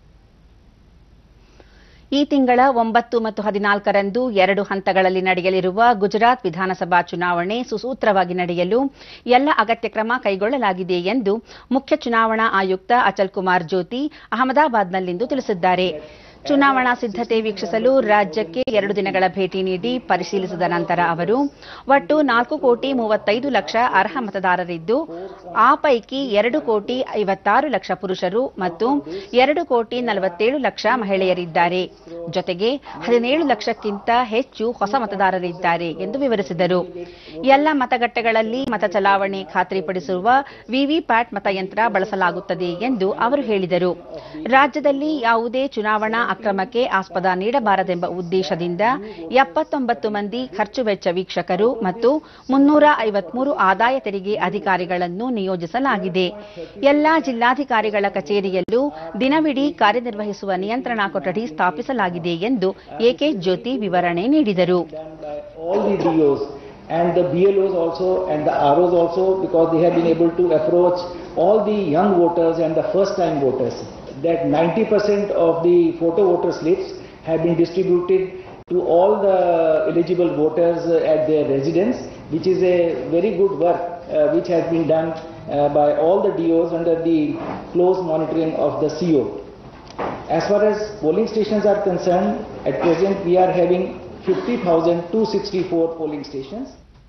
[SPEAKER 1] ಈ ತಿಂಗಳ ಒಂಬತ್ತು ಮತ್ತು ಹದಿನಾಲ್ಕರಂದು ಎರಡು ಹಂತಗಳಲ್ಲಿ ನಡೆಯಲಿರುವ ಗುಜರಾತ್ ವಿಧಾನಸಭಾ ಚುನಾವಣೆ ಸುಸೂತ್ರವಾಗಿ ನಡೆಯಲು ಎಲ್ಲ ಅಗತ್ಯ ಕ್ರಮ ಕೈಗೊಳ್ಳಲಾಗಿದೆ ಎಂದು ಮುಖ್ಯ ಚುನಾವಣಾ ಆಯುಕ್ತ ಅಚಲ್ ಕುಮಾರ್ ಜ್ಯೋತಿ ಅಹಮದಾಬಾದ್ನಲ್ಲಿಂದು ತಿಳಿಸಿದ್ದಾರೆ ಚುನಾವಣಾ ಸಿದ್ಧತೆ ವೀಕ್ಷಿಸಲು ರಾಜ್ಯಕ್ಕೆ ಎರಡು ದಿನಗಳ ಭೇಟಿ ನೀಡಿ ಪರಿಶೀಲಿಸಿದ ನಂತರ ಅವರು ಒಟ್ಟು ನಾಲ್ಕು ಕೋಟಿ ಮೂವತ್ತೈದು ಲಕ್ಷ ಅರ್ಹ ಮತದಾರರಿದ್ದು ಆ ಪೈಕಿ ಎರಡು ಕೋಟಿ ಐವತ್ತಾರು ಲಕ್ಷ ಪುರುಷರು ಮತ್ತು ಎರಡು ಕೋಟಿ ನಲವತ್ತೇಳು ಲಕ್ಷ ಮಹಿಳೆಯರಿದ್ದಾರೆ ಜೊತೆಗೆ ಹದಿನೇಳು ಲಕ್ಷಕ್ಕಿಂತ ಹೆಚ್ಚು ಹೊಸ ಮತದಾರರಿದ್ದಾರೆ ಎಂದು ವಿವರಿಸಿದರು ಎಲ್ಲ ಮತಗಟ್ಟೆಗಳಲ್ಲಿ ಮತ ಚಲಾವಣೆ ಖಾತ್ರಿಪಡಿಸುವ ವಿವಿಪ್ಯಾಟ್ ಮತಯಂತ್ರ ಬಳಸಲಾಗುತ್ತದೆ ಎಂದು ಅವರು ಹೇಳಿದರು ರಾಜ್ಯದಲ್ಲಿ ಯಾವುದೇ ಚುನಾವಣಾ ಅಕ್ರಮಕ್ಕೆ ಆಸ್ಪದ ನೀಡಬಾರದೆಂಬ ಉದ್ದೇಶದಿಂದ ಎಪ್ಪತ್ತೊಂಬತ್ತು ಮಂದಿ ಖರ್ಚು ವೆಚ್ಚ ವೀಕ್ಷಕರು ಮತ್ತು ಮುನ್ನೂರ ಐವತ್ಮೂರು ಆದಾಯ ತೆರಿಗೆ ಅಧಿಕಾರಿಗಳನ್ನು ನಿಯೋಜಿಸಲಾಗಿದೆ ಎಲ್ಲಾ ಜಿಲ್ಲಾಧಿಕಾರಿಗಳ ಕಚೇರಿಯಲ್ಲೂ ದಿನವಿಡೀ ಕಾರ್ಯನಿರ್ವಹಿಸುವ ನಿಯಂತ್ರಣಾ ಕೊಠಡಿ ಸ್ಥಾಪಿಸಲಾಗಿದೆ ಎಂದು ಎಕೆ ಜ್ಯೋತಿ ವಿವರಣೆ ನೀಡಿದರು
[SPEAKER 12] all the DOs and the BLOs also and the ROs also because they have been able to approach all the young voters and the first time voters. That 90% of the photo voter slips have been distributed to all the eligible voters uh, at their residence, which is a very good work uh, which has been done uh, by all the DOs under the close monitoring of the CO. As far as polling stations are concerned, at present we are having 50,264 polling stations.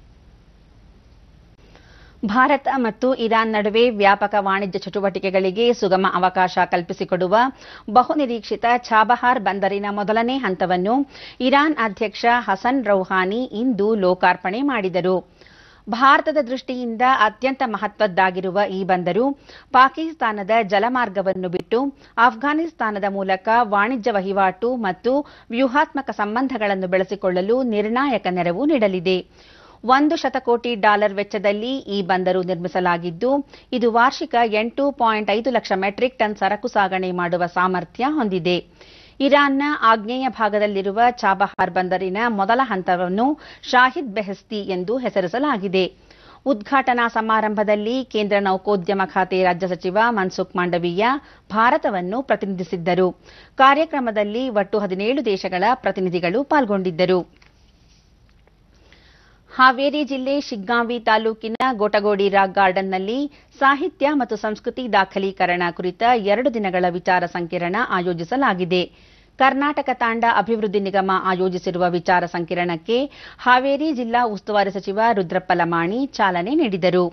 [SPEAKER 1] Bharat ಮತ್ತು Iran ನಡುವೆ ವ್ಯಾಪಕ ವಾಣಿಜ್ಯ ಚಟುವಟಿಕೆಗಳಿಗೆ ಸುಗಮ ಅವಕಾಶ ಕಲ್ಪಿಸಿಕೊಡುವ ಬಹುನಿರೀಕ್ಷಿತ ಛಾಬಹಾರ್ ಬಂದರಿನ ಮೊದಲನೇ ಹಂತವನ್ನು ಇರಾನ್ ಅಧ್ಯಕ್ಷ ಹಸನ್ ರೌಹಾನಿ ಇಂದು ಲೋಕಾರ್ಪಣೆ ಮಾಡಿದರು ಭಾರತದ ದೃಷ್ಟಿಯಿಂದ ಅತ್ಯಂತ ಮಹತ್ವದ್ದಾಗಿರುವ ಈ ಬಂದರು ಪಾಕಿಸ್ತಾನದ ಜಲಮಾರ್ಗವನ್ನು ಬಿಟ್ಟು ಅಫ್ಘಾನಿಸ್ತಾನದ ಮೂಲಕ ವಾಣಿಜ್ಯ ವಹಿವಾಟು ಮತ್ತು ವ್ಯೂಹಾತ್ಮಕ ಸಂಬಂಧಗಳನ್ನು ಬೆಳೆಸಿಕೊಳ್ಳಲು ನಿರ್ಣಾಯಕ ನೆರವು ನೀಡಲಿದೆ ಒಂದು ಶತಕೋಟಿ ಡಾಲರ್ ವೆಚ್ಚದಲ್ಲಿ ಈ ಬಂದರು ನಿರ್ಮಿಸಲಾಗಿದ್ದು ಇದು ವಾರ್ಷಿಕ ಎಂಟು ಪಾಯಿಂಟ್ ಐದು ಲಕ್ಷ ಮೆಟ್ರಿಕ್ ಟನ್ ಸರಕು ಸಾಗಣೆ ಮಾಡುವ ಸಾಮರ್ಥ್ಯ ಹೊಂದಿದೆ ಇರಾನ್ನ ಆಗ್ನೇಯ ಭಾಗದಲ್ಲಿರುವ ಚಾಬಹಾರ್ ಬಂದರಿನ ಮೊದಲ ಹಂತವನ್ನು ಶಾಹಿದ್ ಬೆಹಸ್ತಿ ಎಂದು ಹೆಸರಿಸಲಾಗಿದೆ ಉದ್ಘಾಟನಾ ಸಮಾರಂಭದಲ್ಲಿ ಕೇಂದ್ರ ನೌಕೋದ್ಯಮ ಖಾತೆ ರಾಜ್ಯ ಸಚಿವ ಮನ್ಸುಖ್ ಮಾಂಡವೀಯ ಭಾರತವನ್ನು ಪ್ರತಿನಿಧಿಸಿದ್ದರು ಕಾರ್ಯಕ್ರಮದಲ್ಲಿ ಒಟ್ಟು ಹದಿನೇಳು ದೇಶಗಳ ಪ್ರತಿನಿಧಿಗಳು ಪಾಲ್ಗೊಂಡಿದ್ದರು ಹಾವೇರಿ ಜಿಲ್ಲೆ ಶಿಗ್ಗಾಂವಿ ತಾಲೂಕಿನ ಗೋಟಗೋಡಿ ರಾಕ್ ಗಾರ್ಡನ್ನಲ್ಲಿ ಸಾಹಿತ್ಯ ಮತ್ತು ಸಂಸ್ಕೃತಿ ದಾಖಲೀಕರಣ ಕುರಿತ ಎರಡು ದಿನಗಳ ವಿಚಾರ ಸಂಕಿರಣ ಆಯೋಜಿಸಲಾಗಿದೆ ಕರ್ನಾಟಕ ತಾಂಡ ಅಭಿವೃದ್ಧಿ ನಿಗಮ ಆಯೋಜಿಸಿರುವ ವಿಚಾರ ಸಂಕಿರಣಕ್ಕೆ ಹಾವೇರಿ ಜಿಲ್ಲಾ ಉಸ್ತುವಾರಿ ಸಚಿವ ರುದ್ರಪ್ಪ ಲಮಾಣಿ ಚಾಲನೆ ನೀಡಿದರು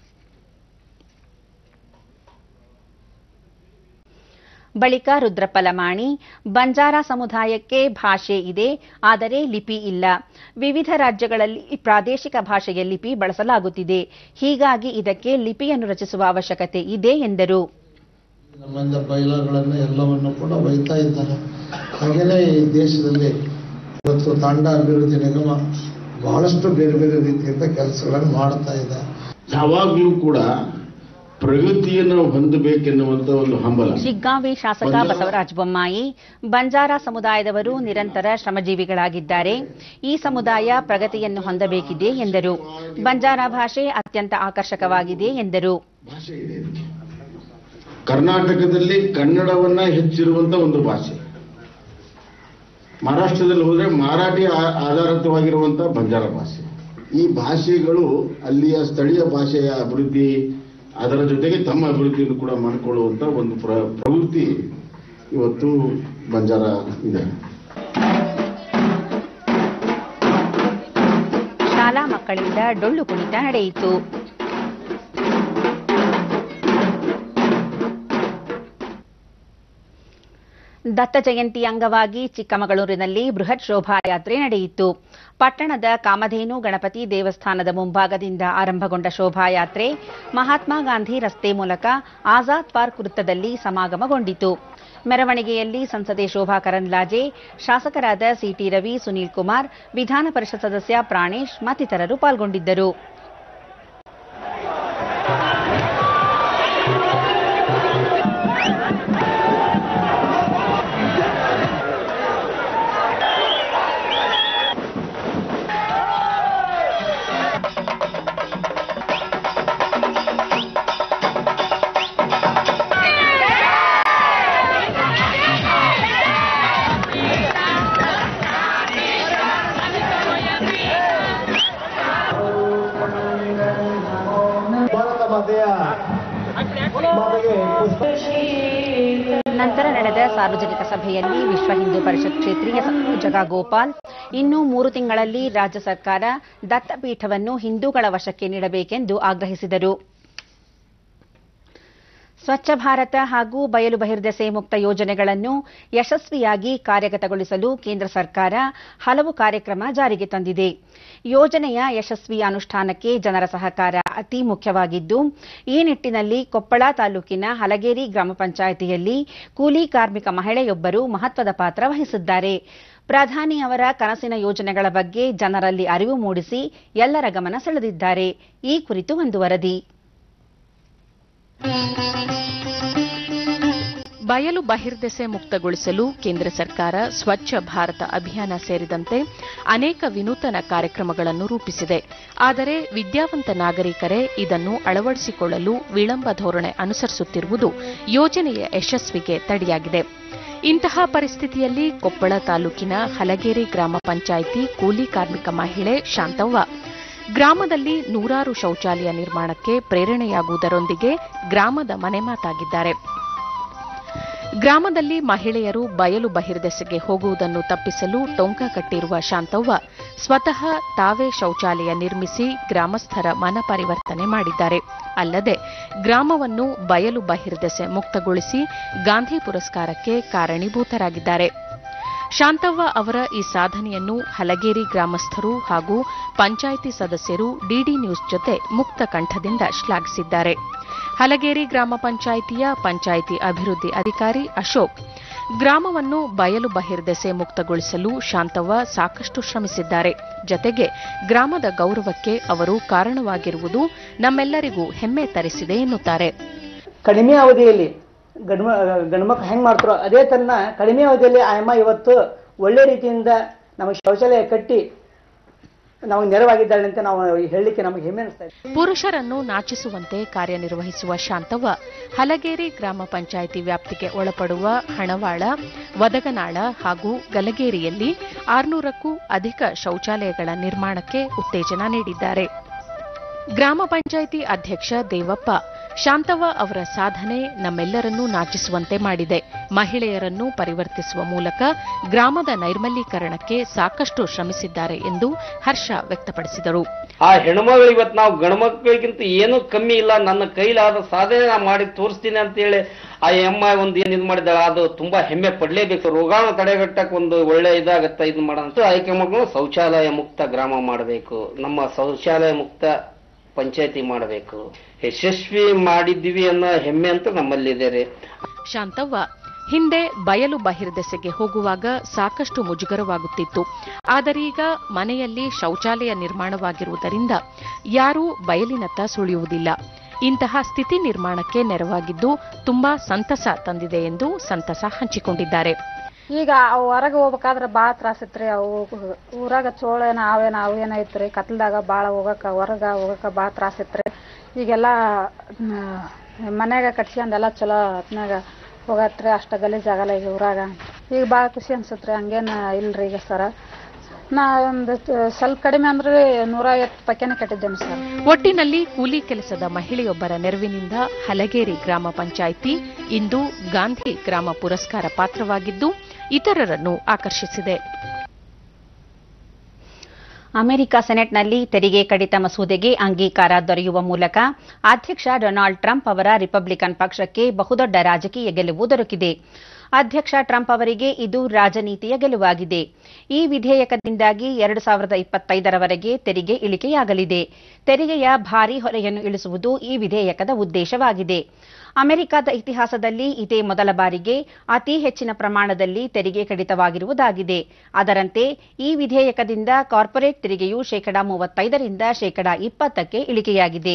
[SPEAKER 1] ಬಳಿಕ ರುದ್ರಪ್ಪ ಲಮಾಣಿ ಬಂಜಾರ ಸಮುದಾಯಕ್ಕೆ ಭಾಷೆ ಇದೆ ಆದರೆ ಲಿಪಿ ಇಲ್ಲ ವಿವಿಧ ರಾಜ್ಯಗಳಲ್ಲಿ ಪ್ರಾದೇಶಿಕ ಭಾಷೆಯ ಲಿಪಿ ಬಳಸಲಾಗುತ್ತಿದೆ ಹೀಗಾಗಿ ಇದಕ್ಕೆ ಲಿಪಿಯನ್ನು ರಚಿಸುವ ಅವಶ್ಯಕತೆ ಇದೆ ಎಂದರು
[SPEAKER 13] ಸಂಬಂಧ ಬಯಲುಗಳನ್ನು ಎಲ್ಲವನ್ನು ಕೂಡ ಒಯ್ತಾ ಇದ್ದಾರೆ ಹಾಗೆಯೇ ಈ ದೇಶದಲ್ಲಿ ಇವತ್ತು ತಾಂಡ ಅಭಿವೃದ್ಧಿ ನಿಗಮ ಬಹಳಷ್ಟು ಬೇರೆ ಬೇರೆ ರೀತಿಯಿಂದ ಕೆಲಸಗಳನ್ನು ಮಾಡ್ತಾ ಇದೆ
[SPEAKER 14] ಯಾವಾಗಲೂ ಕೂಡ ಪ್ರಗತಿಯನ್ನು ಹೊಂದಬೇಕೆನ್ನುವಂತ ಒಂದು ಹಂಬಲ
[SPEAKER 1] ಶಿಗ್ಗಾಂವಿ ಶಾಸಕ ಬಸವರಾಜ ಬೊಮ್ಮಾಯಿ ಬಂಜಾರ ಸಮುದಾಯದವರು ನಿರಂತರ ಶ್ರಮಜೀವಿಗಳಾಗಿದ್ದಾರೆ ಈ ಸಮುದಾಯ ಪ್ರಗತಿಯನ್ನು ಹೊಂದಬೇಕಿದೆ ಎಂದರು ಬಂಜಾರ ಭಾಷೆ ಅತ್ಯಂತ ಆಕರ್ಷಕವಾಗಿದೆ ಎಂದರು
[SPEAKER 14] ಭಾಷೆ ಇದೆ ಇದಕ್ಕೆ. ಕರ್ನಾಟಕದಲ್ಲಿ ಕನ್ನಡವನ್ನ ಹೆಚ್ಚಿರುವಂತ ಒಂದು ಭಾಷೆ ಮಹಾರಾಷ್ಟ್ರದಲ್ಲಿ ಹೋದ್ರೆ ಮರಾಠಿ ಆ- ಆಧಾರಿತವಾಗಿರುವಂತ ಬಂಜಾರ ಭಾಷೆ ಈ ಭಾಷೆಗಳು ಅಲ್ಲಿಯ ಸ್ಥಳೀಯ ಭಾಷೆಯ ಅಭಿವೃದ್ಧಿ ಅದರ ಜೊತೆಗೆ ತಮ್ಮ ಅಭಿವೃದ್ಧಿಯನ್ನು ಕೂಡ ಮಾಡಿಕೊಳ್ಳುವಂತ ಒಂದು ಪ್ರ ಪ್ರವೃತ್ತಿ ಇವತ್ತು ಬಂಜಾರ ಇದೆ
[SPEAKER 1] ಶಾಲಾ ಮಕ್ಕಳಿಂದ ಡೊಳ್ಳು ಕುಣಿತ ನಡೆಯಿತು ದತ್ತ ಜಯಂತಿ ಅಂಗವಾಗಿ ಚಿಕ್ಕಮಗಳೂರಿನಲ್ಲಿ ಬೃಹತ್ ಶೋಭಾಯಾತ್ರೆ ನಡೆಯಿತು ಪಟ್ಟಣದ ಕಾಮಧೇನು ಗಣಪತಿ ದೇವಸ್ಥಾನದ ಮುಂಭಾಗದಿಂದ ಆರಂಭಗೊಂಡ ಶೋಭಾಯಾತ್ರೆ ಮಹಾತ್ಮ ಗಾಂಧಿ ರಸ್ತೆ ಮೂಲಕ ಆಜಾದ್ ಪಾರ್ಕ್ ವೃತ್ತದಲ್ಲಿ ಸಮಾಗಮಗೊಂಡಿತು ಮೆರವಣಿಗೆಯಲ್ಲಿ ಸಂಸದೆ ಶೋಭಾ ಕರಂದ್ಲಾಜೆ ಶಾಸಕರಾದ ಸಿಟಿ ರವಿ ಸುನೀಲ್ ಕುಮಾರ್ ವಿಧಾನ ಪರಿಷತ್ ಸದಸ್ಯ ಪ್ರಾಣೇಶ್ ಮತ್ತಿತರರು ಪಾಲ್ಗೊಂಡಿದ್ದರು ನಂತರ ನಡೆದ ಸಾರ್ವಜನಿಕ ಸಭೆಯಲ್ಲಿ ವಿಶ್ವ ಹಿಂದೂ ಪರಿಷತ್ ಕ್ಷೇತ್ರೀಯ ಸಂಯೋಜಕ ಗೋಪಾಲ್ ಇನ್ನು ಮೂರು ತಿಂಗಳಲ್ಲಿ ರಾಜ್ಯ ಸರ್ಕಾರ ದತ್ತಪೀಠವನ್ನು ಹಿಂದೂಗಳ ವಶಕ್ಕೆ ನೀಡಬೇಕೆಂದು ಆಗ್ರಹಿಸಿದರು ಸ್ವಚ್ಛ ಭಾರತ ಹಾಗೂ ಬಯಲು ಬಹಿರ್ದೆಸೆ ಮುಕ್ತ ಯೋಜನೆಗಳನ್ನು ಯಶಸ್ವಿಯಾಗಿ ಕಾರ್ಯಗತಗೊಳಿಸಲು ಕೇಂದ್ರ ಸರ್ಕಾರ ಹಲವು ಕಾರ್ಯಕ್ರಮ ಜಾರಿಗೆ ತಂದಿದೆ ಯೋಜನೆಯ ಯಶಸ್ವಿ ಅನುಷ್ಠಾನಕ್ಕೆ ಜನರ ಸಹಕಾರ ಅತಿ ಮುಖ್ಯವಾಗಿದ್ದು ಈ ನಿಟ್ಟಿನಲ್ಲಿ ಕೊಪ್ಪಳ ತಾಲೂಕಿನ ಹಲಗೇರಿ ಗ್ರಾಮ ಪಂಚಾಯಿತಿಯಲ್ಲಿ ಕೂಲಿ ಕಾರ್ಮಿಕ ಮಹಿಳೆಯೊಬ್ಬರು ಮಹತ್ವದ ಪಾತ್ರ ವಹಿಸಿದ್ದಾರೆ ಪ್ರಧಾನಿ ಅವರ ಕನಸಿನ ಯೋಜನೆಗಳ ಬಗ್ಗೆ ಜನರಲ್ಲಿ ಅರಿವು ಮೂಡಿಸಿ ಎಲ್ಲರ ಗಮನ ಸೆಳೆದಿದ್ದಾರೆ ಈ ಕುರಿತು ಒಂದು ವರದಿ
[SPEAKER 15] ಬಯಲು ಬಹಿರ್ದೆಸೆ ಮುಕ್ತಗೊಳಿಸಲು ಕೇಂದ್ರ ಸರ್ಕಾರ ಸ್ವಚ್ಛ ಭಾರತ ಅಭಿಯಾನ ಸೇರಿದಂತೆ ಅನೇಕ ವಿನೂತನ ಕಾರ್ಯಕ್ರಮಗಳನ್ನು ರೂಪಿಸಿದೆ ಆದರೆ ವಿದ್ಯಾವಂತ ನಾಗರಿಕರೇ ಇದನ್ನು ಅಳವಡಿಸಿಕೊಳ್ಳಲು ವಿಳಂಬ ಧೋರಣೆ ಅನುಸರಿಸುತ್ತಿರುವುದು ಯೋಜನೆಯ ಯಶಸ್ವಿಗೆ ತಡೆಯಾಗಿದೆ ಇಂತಹ ಪರಿಸ್ಥಿತಿಯಲ್ಲಿ ಕೊಪ್ಪಳ ತಾಲೂಕಿನ ಹಲಗೇರಿ ಗ್ರಾಮ ಪಂಚಾಯಿತಿ ಕೂಲಿ ಕಾರ್ಮಿಕ ಮಹಿಳೆ ಶಾಂತವ್ವ ಗ್ರಾಮದಲ್ಲಿ ನೂರಾರು ಶೌಚಾಲಯ ನಿರ್ಮಾಣಕ್ಕೆ ಪ್ರೇರಣೆಯಾಗುವುದರೊಂದಿಗೆ ಗ್ರಾಮದ ಮನೆಮಾತಾಗಿದ್ದಾರೆ ಗ್ರಾಮದಲ್ಲಿ ಮಹಿಳೆಯರು ಬಯಲು ಬಹಿರ್ದೆಸೆಗೆ ಹೋಗುವುದನ್ನು ತಪ್ಪಿಸಲು ಟೊಂಕ ಕಟ್ಟಿರುವ ಶಾಂತವ್ವ ಸ್ವತಃ ತಾವೇ ಶೌಚಾಲಯ ನಿರ್ಮಿಸಿ ಗ್ರಾಮಸ್ಥರ ಮನ ಪರಿವರ್ತನೆ ಮಾಡಿದ್ದಾರೆ ಅಲ್ಲದೆ ಗ್ರಾಮವನ್ನು ಬಯಲು ಬಹಿರ್ದೆಸೆ ಮುಕ್ತಗೊಳಿಸಿ ಗಾಂಧಿ ಪುರಸ್ಕಾರಕ್ಕೆ ಕಾರಣೀಭೂತರಾಗಿದ್ದಾರೆ ಶಾಂತವ್ವ ಅವರ ಈ ಸಾಧನೆಯನ್ನು ಹಲಗೇರಿ ಗ್ರಾಮಸ್ಥರು ಹಾಗೂ ಪಂಚಾಯಿತಿ ಸದಸ್ಯರು ಡಿಡಿ ನ್ಯೂಸ್ ಜೊತೆ ಮುಕ್ತ ಕಂಠದಿಂದ ಶ್ಲಾಘಿಸಿದ್ದಾರೆ ಹಲಗೇರಿ ಗ್ರಾಮ ಪಂಚಾಯಿತಿಯ ಪಂಚಾಯಿತಿ ಅಭಿವೃದ್ಧಿ ಅಧಿಕಾರಿ ಅಶೋಕ್ ಗ್ರಾಮವನ್ನು ಬಯಲು ಬಹಿರ್ದೆಸೆ ಮುಕ್ತಗೊಳಿಸಲು ಶಾಂತವ್ವ ಸಾಕಷ್ಟು ಶ್ರಮಿಸಿದ್ದಾರೆ ಜತೆಗೆ ಗ್ರಾಮದ ಗೌರವಕ್ಕೆ ಅವರು ಕಾರಣವಾಗಿರುವುದು ನಮ್ಮೆಲ್ಲರಿಗೂ ಹೆಮ್ಮೆ ತರಿಸಿದೆ ಎನ್ನುತ್ತಾರೆ
[SPEAKER 16] ಕಡಿಮೆ ಅವಧಿಯಲ್ಲಿ ಗಂಡು ಗಂಡ್ಮಕ್ಳು ಹೆಂಗ್ ಮಾಡ್ತಾರೋ ಅದೇ ತನ್ನ ಕಡಿಮೆ ಅವಧಿಯಲ್ಲಿ ಆಯಮ್ಮ ಇವತ್ತು ಒಳ್ಳೆ ರೀತಿಯಿಂದ ನಮಗೆ ಶೌಚಾಲಯ ಕಟ್ಟಿ ನಾವು ನೆರವಾಗಿದ್ದಾಳೆ ಅಂತ ನಾವು ಹೇಳಲಿಕ್ಕೆ ನಮಗೆ ಹೆಮ್ಮೆ ಅನಿಸ್ತಾ ಇದೆ
[SPEAKER 15] ಪುರುಷರನ್ನು ನಾಚಿಸುವಂತೆ ಕಾರ್ಯನಿರ್ವಹಿಸುವ ಶಾಂತವ್ವ ಹಲಗೇರಿ ಗ್ರಾಮ ಪಂಚಾಯಿತಿ ವ್ಯಾಪ್ತಿಗೆ ಒಳಪಡುವ ಹಣವಾಳ ವದಗನಾಳ ಹಾಗೂ ಗಲಗೇರಿಯಲ್ಲಿ ಆರ್ನೂರಕ್ಕೂ ಅಧಿಕ ಶೌಚಾಲಯಗಳ ನಿರ್ಮಾಣಕ್ಕೆ ಉತ್ತೇಜನ ನೀಡಿದ್ದಾರೆ ಗ್ರಾಮ ಪಂಚಾಯಿತಿ ಅಧ್ಯಕ್ಷ ದೇವಪ್ಪ ಶಾಂತವ್ವ ಅವರ ಸಾಧನೆ ನಮ್ಮೆಲ್ಲರನ್ನೂ ನಾಚಿಸುವಂತೆ ಮಾಡಿದೆ ಮಹಿಳೆಯರನ್ನು ಪರಿವರ್ತಿಸುವ ಮೂಲಕ ಗ್ರಾಮದ ನೈರ್ಮಲೀಕರಣಕ್ಕೆ ಸಾಕಷ್ಟು ಶ್ರಮಿಸಿದ್ದಾರೆ ಎಂದು ಹರ್ಷ ವ್ಯಕ್ತಪಡಿಸಿದರು
[SPEAKER 17] ಆ ಹೆಣ್ಮಗಳು ಇವತ್ತು ನಾವು ಗಂಡ್ಮಕ್ಳಿಗಿಂತ ಏನೂ ಕಮ್ಮಿ ಇಲ್ಲ ನನ್ನ ಕೈಲಾದ ಸಾಧನೆ ನಾ ಮಾಡಿ ತೋರಿಸ್ತೀನಿ ಅಂತೇಳಿ ಆ ಎಮ್ಮ ಒಂದು ಏನ್ ಇದು ಮಾಡಿದಾಳೆ ಅದು ತುಂಬಾ ಹೆಮ್ಮೆ ಪಡ್ಲೇಬೇಕು ರೋಗಾಣು ತಡೆಗಟ್ಟಕ್ ಒಂದು ಒಳ್ಳೆ ಇದಾಗತ್ತ ಇದು ಮಾಡೋದಂತ ಆಯ್ಕೆ ಮಕ್ಕಳು ಶೌಚಾಲಯ ಮುಕ್ತ ಗ್ರಾಮ ಮಾಡಬೇಕು ನಮ್ಮ ಶೌಚಾಲಯ ಮುಕ್ತ ಪಂಚಾಯತಿ ಮಾಡಬೇಕು ಯಶಸ್ವಿ ಮಾಡಿದ್ದೀವಿ ಅನ್ನೋ ಹೆಮ್ಮೆ ಅಂತ ನಮ್ಮಲ್ಲಿದೆ ರೀ
[SPEAKER 15] ಶಾಂತವ್ವ ಹಿಂದೆ ಬಯಲು ಬಹಿರ್ದೆಸೆಗೆ ಹೋಗುವಾಗ ಸಾಕಷ್ಟು ಮುಜುಗರವಾಗುತ್ತಿತ್ತು ಆದರೀಗ ಮನೆಯಲ್ಲಿ ಶೌಚಾಲಯ ನಿರ್ಮಾಣವಾಗಿರುವುದರಿಂದ ಯಾರೂ ಬಯಲಿನತ್ತ ಸುಳಿಯುವುದಿಲ್ಲ ಇಂತಹ ಸ್ಥಿತಿ ನಿರ್ಮಾಣಕ್ಕೆ ನೆರವಾಗಿದ್ದು ತುಂಬಾ ಸಂತಸ ತಂದಿದೆ ಎಂದು ಸಂತಸ ಹಂಚಿಕೊಂಡಿದ್ದಾರೆ
[SPEAKER 18] ಈಗ ಅವು ಹೊರಗೆ ಹೋಗ್ಬೇಕಾದ್ರೆ ಭಾಳ ತ್ರಾಸ ಇತ್ರಿ ಅವು ಊರಾಗ ಚೋಳೇನ ಅವೇನ ಅವೇನ ಐತ್ರಿ ಕತ್ಲದಾಗ ಭಾಳ ಹೋಗಕ್ಕೆ ಹೊರಗೆ ಹೋಗಕ್ಕೆ ಭಾಳ ತ್ರಾಸ ಇತ್ರಿ ಈಗೆಲ್ಲ ಮನ್ಯಾಗ ಕಟ್ಸ್ಕೊಂಡೆಲ್ಲ ಚಲೋ ಹೊತ್ನಾಗ ಹೋಗತ್ರಿ ಅಷ್ಟ ಗಲೀಜ್ ಆಗಲ್ಲ ಈಗ ಊರಾಗ ಈಗ ಭಾಳ ಖುಷಿ ಅನ್ಸತ್ರಿ ಹಂಗೇನ ಇಲ್ರಿ ಈಗ ಸರ ನಾ ಒಂದು ಸ್ವಲ್ಪ ಕಡಿಮೆ ಅಂದ್ರೆ ನೂರ ಐವತ್ತು ಪಕ್ಕೆನೆ ಕಟ್ಟಿದ್ದೇನೆ ಸರ್
[SPEAKER 15] ಒಟ್ಟಿನಲ್ಲಿ ಕೂಲಿ ಕೆಲಸದ ಮಹಿಳೆಯೊಬ್ಬರ ನೆರವಿನಿಂದ ಹಲಗೇರಿ ಗ್ರಾಮ ಪಂಚಾಯಿತಿ ಇಂದು ಗಾಂಧಿ ಗ್ರಾಮ ಪುರಸ್ಕಾರ ಪಾತ್ರವಾಗಿದ್ದು ಇತರರನ್ನು ಆಕರ್ಷಿಸಿದೆ
[SPEAKER 1] ಅಮೆರಿಕ ಸೆನೆಟ್ನಲ್ಲಿ ತೆರಿಗೆ ಕಡಿತ ಮಸೂದೆಗೆ ಅಂಗೀಕಾರ ದೊರೆಯುವ ಮೂಲಕ ಅಧ್ಯಕ್ಷ ಡೊನಾಲ್ಡ್ ಟ್ರಂಪ್ ಅವರ ರಿಪಬ್ಲಿಕನ್ ಪಕ್ಷಕ್ಕೆ ಬಹುದೊಡ್ಡ ರಾಜಕೀಯ ಗೆಲುವು ದೊರಕಿದೆ ಅಧ್ಯಕ್ಷ ಟ್ರಂಪ್ ಅವರಿಗೆ ಇದು ರಾಜನೀತಿಯ ಗೆಲುವಾಗಿದೆ ಈ ವಿಧೇಯಕದಿಂದಾಗಿ ಎರಡು ಸಾವಿರದ ಇಪ್ಪತ್ತೈದರವರೆಗೆ ತೆರಿಗೆ ಇಳಿಕೆಯಾಗಲಿದೆ ತೆರಿಗೆಯ ಭಾರೀ ಹೊರೆಯನ್ನು ಇಳಿಸುವುದು ಈ ವಿಧೇಯಕದ ಉದ್ದೇಶವಾಗಿದೆ ಅಮೆರಿಕದ ಇತಿಹಾಸದಲ್ಲಿ ಇದೇ ಮೊದಲ ಬಾರಿಗೆ ಅತಿ ಹೆಚ್ಚಿನ ಪ್ರಮಾಣದಲ್ಲಿ ತೆರಿಗೆ ಕಡಿತವಾಗಿರುವುದಾಗಿದೆ ಅದರಂತೆ ಈ ವಿಧೇಯಕದಿಂದ ಕಾರ್ಪೊರೇಟ್ ತೆರಿಗೆಯು ಶೇಕಡಾ ಮೂವತ್ತೈದರಿಂದ ಶೇಕಡಾ ಇಪ್ಪತ್ತಕ್ಕೆ ಇಳಿಕೆಯಾಗಿದೆ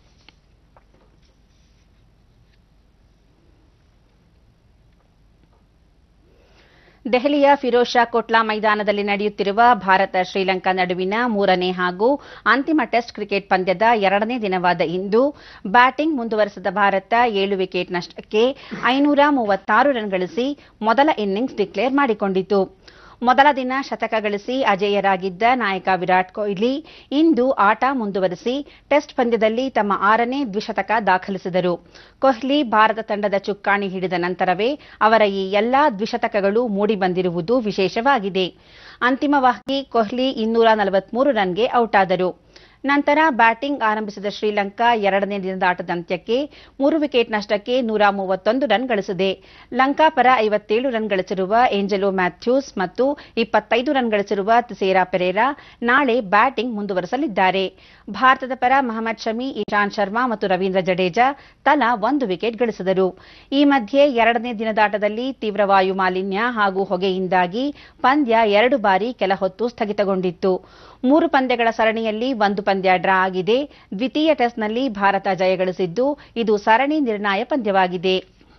[SPEAKER 1] ದೆಹಲಿಯ ಫಿರೋಜ್ ಶಾ ಕೋಟ್ಲಾ ಮೈದಾನದಲ್ಲಿ ನಡೆಯುತ್ತಿರುವ ಭಾರತ ಶ್ರೀಲಂಕಾ ನಡುವಿನ ಮೂರನೇ ಹಾಗೂ ಅಂತಿಮ ಟೆಸ್ಟ್ ಕ್ರಿಕೆಟ್ ಪಂದ್ಯದ ಎರಡನೇ ದಿನವಾದ ಇಂದು ಬ್ಯಾಟಿಂಗ್ ಮುಂದುವರೆಸಿದ ಭಾರತ ಏಳು ವಿಕೆಟ್ ನಷ್ಟಕ್ಕೆ ಐನೂರ ಮೂವತ್ತಾರು ರನ್ ಗಳಿಸಿ ಮೊದಲ ಇನ್ನಿಂಗ್ಸ್ ಡಿಕ್ಲೇರ್ ಮಾಡಿಕೊಂಡಿತು ಮೊದಲ ದಿನ ಶತಕ ಗಳಿಸಿ ಅಜೇಯರಾಗಿದ್ದ ನಾಯಕ ವಿರಾಟ್ ಕೊಹ್ಲಿ ಇಂದು ಆಟ ಮುಂದುವರೆಸಿ ಟೆಸ್ಟ್ ಪಂದ್ಯದಲ್ಲಿ ತಮ್ಮ ಆರನೇ ದ್ವಿಶತಕ ದಾಖಲಿಸಿದರು ಕೊಹ್ಲಿ ಭಾರತ ತಂಡದ ಚುಕ್ಕಾಣಿ ಹಿಡಿದ ನಂತರವೇ ಅವರ ಈ ಎಲ್ಲಾ ದ್ವಿಶತಕಗಳು ಮೂಡಿಬಂದಿರುವುದು ವಿಶೇಷವಾಗಿದೆ ಅಂತಿಮವಾಗಿ ಕೊಹ್ಲಿ ಇನ್ನೂರ ನಲವತ್ಮೂರು ರನ್ಗೆ ಔಟ್ ಆದರು ನಂತರ ಬ್ಯಾಟಿಂಗ್ ಆರಂಭಿಸಿದ ಶ್ರೀಲಂಕಾ ಎರಡನೇ ದಿನದ ಆಟದ ಅಂತ್ಯಕ್ಕೆ ಮೂರು ವಿಕೆಟ್ ನಷ್ಟಕ್ಕೆ ನೂರ ಮೂವತ್ತೊಂದು ರನ್ ಗಳಿಸಿದೆ ಲಂಕಾ ಪರ ಐವತ್ತೇಳು ರನ್ ಗಳಿಸಿರುವ ಏಂಜೆಲೋ ಮ್ಯಾಥ್ಯೂಸ್ ಮತ್ತು ಇಪ್ಪತ್ತೈದು ರನ್ ಗಳಿಸಿರುವ ತಿಸೇರಾ ಪೆರೇರಾ ನಾಳೆ ಬ್ಯಾಟಿಂಗ್ ಮುಂದುವರೆಸಲಿದ್ದಾರೆ ಭಾರತದ ಪರ ಮಹಮ್ಮದ್ ಶಮಿ ಇಶಾಂತ್ ಶರ್ಮಾ ಮತ್ತು ರವೀಂದ್ರ ಜಡೇಜಾ ತಲಾ ಒಂದು ವಿಕೆಟ್ ಗಳಿಸಿದರು ಈ ಮಧ್ಯೆ ಎರಡನೇ ದಿನದಾಟದಲ್ಲಿ ತೀವ್ರ ವಾಯು ಮಾಲಿನ್ಯ ಹಾಗೂ ಹೊಗೆಯಿಂದಾಗಿ ಪಂದ್ಯ ಎರಡು ಬಾರಿ ಕೆಲಹೊತ್ತು ಸ್ಥಗಿತಗೊಂಡಿತ್ತು ಮೂರು ಪಂದ್ಯಗಳ ಸರಣಿಯಲ್ಲಿ ಒಂದು ಪಂದ್ಯ ಡ್ರಾ ಆಗಿದೆ ದ್ವಿತೀಯ ಟೆಸ್ಟ್ನಲ್ಲಿ ಭಾರತ ಜಯಗಳಿಸಿದ್ದು ಇದು ಸರಣಿ ನಿರ್ಣಾಯ ಪಂದ್ಯವಾಗಿದೆ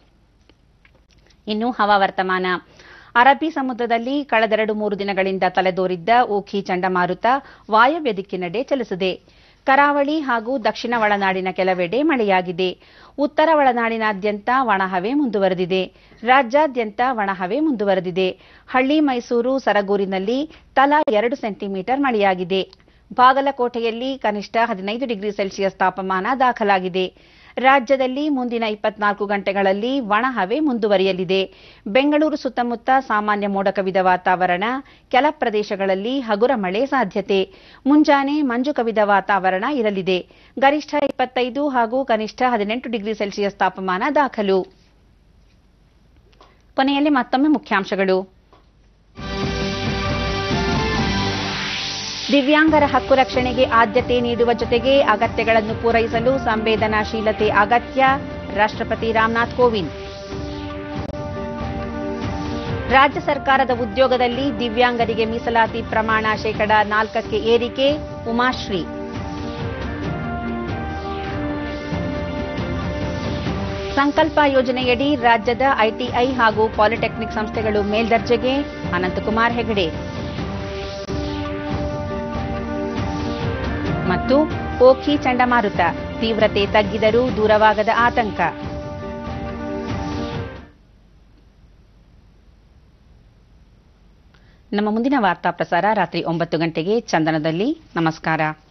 [SPEAKER 1] ಇನ್ನು ಹವಾವರ್ತಮಾನ ಅರಬ್ಬಿ ಸಮುದ್ರದಲ್ಲಿ ಕಳೆದೆರಡು ಮೂರು ದಿನಗಳಿಂದ ತಲೆದೋರಿದ್ದ ಓಖಿ ಚಂಡಮಾರುತ ವಾಯವ್ಯ ದಿಕ್ಕಿನೆಡೆ ಚಲಿಸಿದೆ ಕರಾವಳಿ ಹಾಗೂ ದಕ್ಷಿಣ ಒಳನಾಡಿನ ಕೆಲವೆಡೆ ಮಳೆಯಾಗಿದೆ ಉತ್ತರ ಒಳನಾಡಿನಾದ್ಯಂತ ಒಣಹವೆ ಮುಂದುವರೆದಿದೆ ರಾಜ್ಯಾದ್ಯಂತ ಒಣಹವೆ ಮುಂದುವರೆದಿದೆ ಹಳ್ಳಿ ಮೈಸೂರು ಸರಗೂರಿನಲ್ಲಿ ತಲಾ ಎರಡು ಸೆಂಟಿಮೀಟರ್ ಮಳೆಯಾಗಿದೆ ಬಾಗಲಕೋಟೆಯಲ್ಲಿ ಕನಿಷ್ಠ ಹದಿನೈದು ಡಿಗ್ರಿ ಸೆಲ್ಸಿಯಸ್ ತಾಪಮಾನ ದಾಖಲಾಗಿದೆ ರಾಜ್ಯದಲ್ಲಿ ಮುಂದಿನ ಇಪ್ಪತ್ನಾಲ್ಕು ಗಂಟೆಗಳಲ್ಲಿ ಒಣಹವೆ ಮುಂದುವರಿಯಲಿದೆ ಬೆಂಗಳೂರು ಸುತ್ತಮುತ್ತ ಸಾಮಾನ್ಯ ಮೋಡ ಕವಿದ ವಾತಾವರಣ ಕೆಲ ಪ್ರದೇಶಗಳಲ್ಲಿ ಹಗುರ ಮಳೆ ಸಾಧ್ಯತೆ ಮುಂಜಾನೆ ಮಂಜು ಕವಿದ ವಾತಾವರಣ ಇರಲಿದೆ ಗರಿಷ್ಠ ಇಪ್ಪತ್ತೈದು ಹಾಗೂ ಕನಿಷ್ಠ ಹದಿನೆಂಟು ಡಿಗ್ರಿ ಸೆಲ್ಸಿಯಸ್ ತಾಪಮಾನ ದಾಖಲು ಕೊನೆಯಲ್ಲಿ ಮತ್ತೊಮ್ಮೆ ಮುಖ್ಯಾಂಶಗಳು ದಿವ್ಯಾಂಗರ ಹಕ್ಕು ರಕ್ಷಣೆಗೆ ಆದ್ಯತೆ ನೀಡುವ ಜೊತೆಗೆ ಅಗತ್ಯಗಳನ್ನು ಪೂರೈಸಲು ಸಂವೇದನಾಶೀಲತೆ ಅಗತ್ಯ ರಾಷ್ಟ್ರಪತಿ ರಾಮನಾಥ್ ಕೋವಿಂದ್ ರಾಜ್ಯ ಸರ್ಕಾರದ ಉದ್ಯೋಗದಲ್ಲಿ ದಿವ್ಯಾಂಗರಿಗೆ ಮೀಸಲಾತಿ ಪ್ರಮಾಣ ಶೇಕಡ ನಾಲ್ಕಕ್ಕೆ ಏರಿಕೆ ಉಮಾಶ್ರೀ ಸಂಕಲ್ಪ ಯೋಜನೆಯಡಿ ರಾಜ್ಯದ ಐಟಿಐ ಹಾಗೂ ಪಾಲಿಟೆಕ್ನಿಕ್ ಸಂಸ್ಥೆಗಳು ಮೇಲ್ದರ್ಜೆಗೆ ಅನಂತಕುಮಾರ್ ಹೆಗಡೆ ಮತ್ತು ಓಖಿ ಚಂಡಮಾರುತ ತೀವ್ರತೆ ತಗ್ಗಿದರೂ ದೂರವಾಗದ ಆತಂಕ ನಮ್ಮ ಮುಂದಿನ ವಾರ್ತಾ ಪ್ರಸಾರ ರಾತ್ರಿ ಒಂಬತ್ತು ಗಂಟೆಗೆ ಚಂದನದಲ್ಲಿ ನಮಸ್ಕಾರ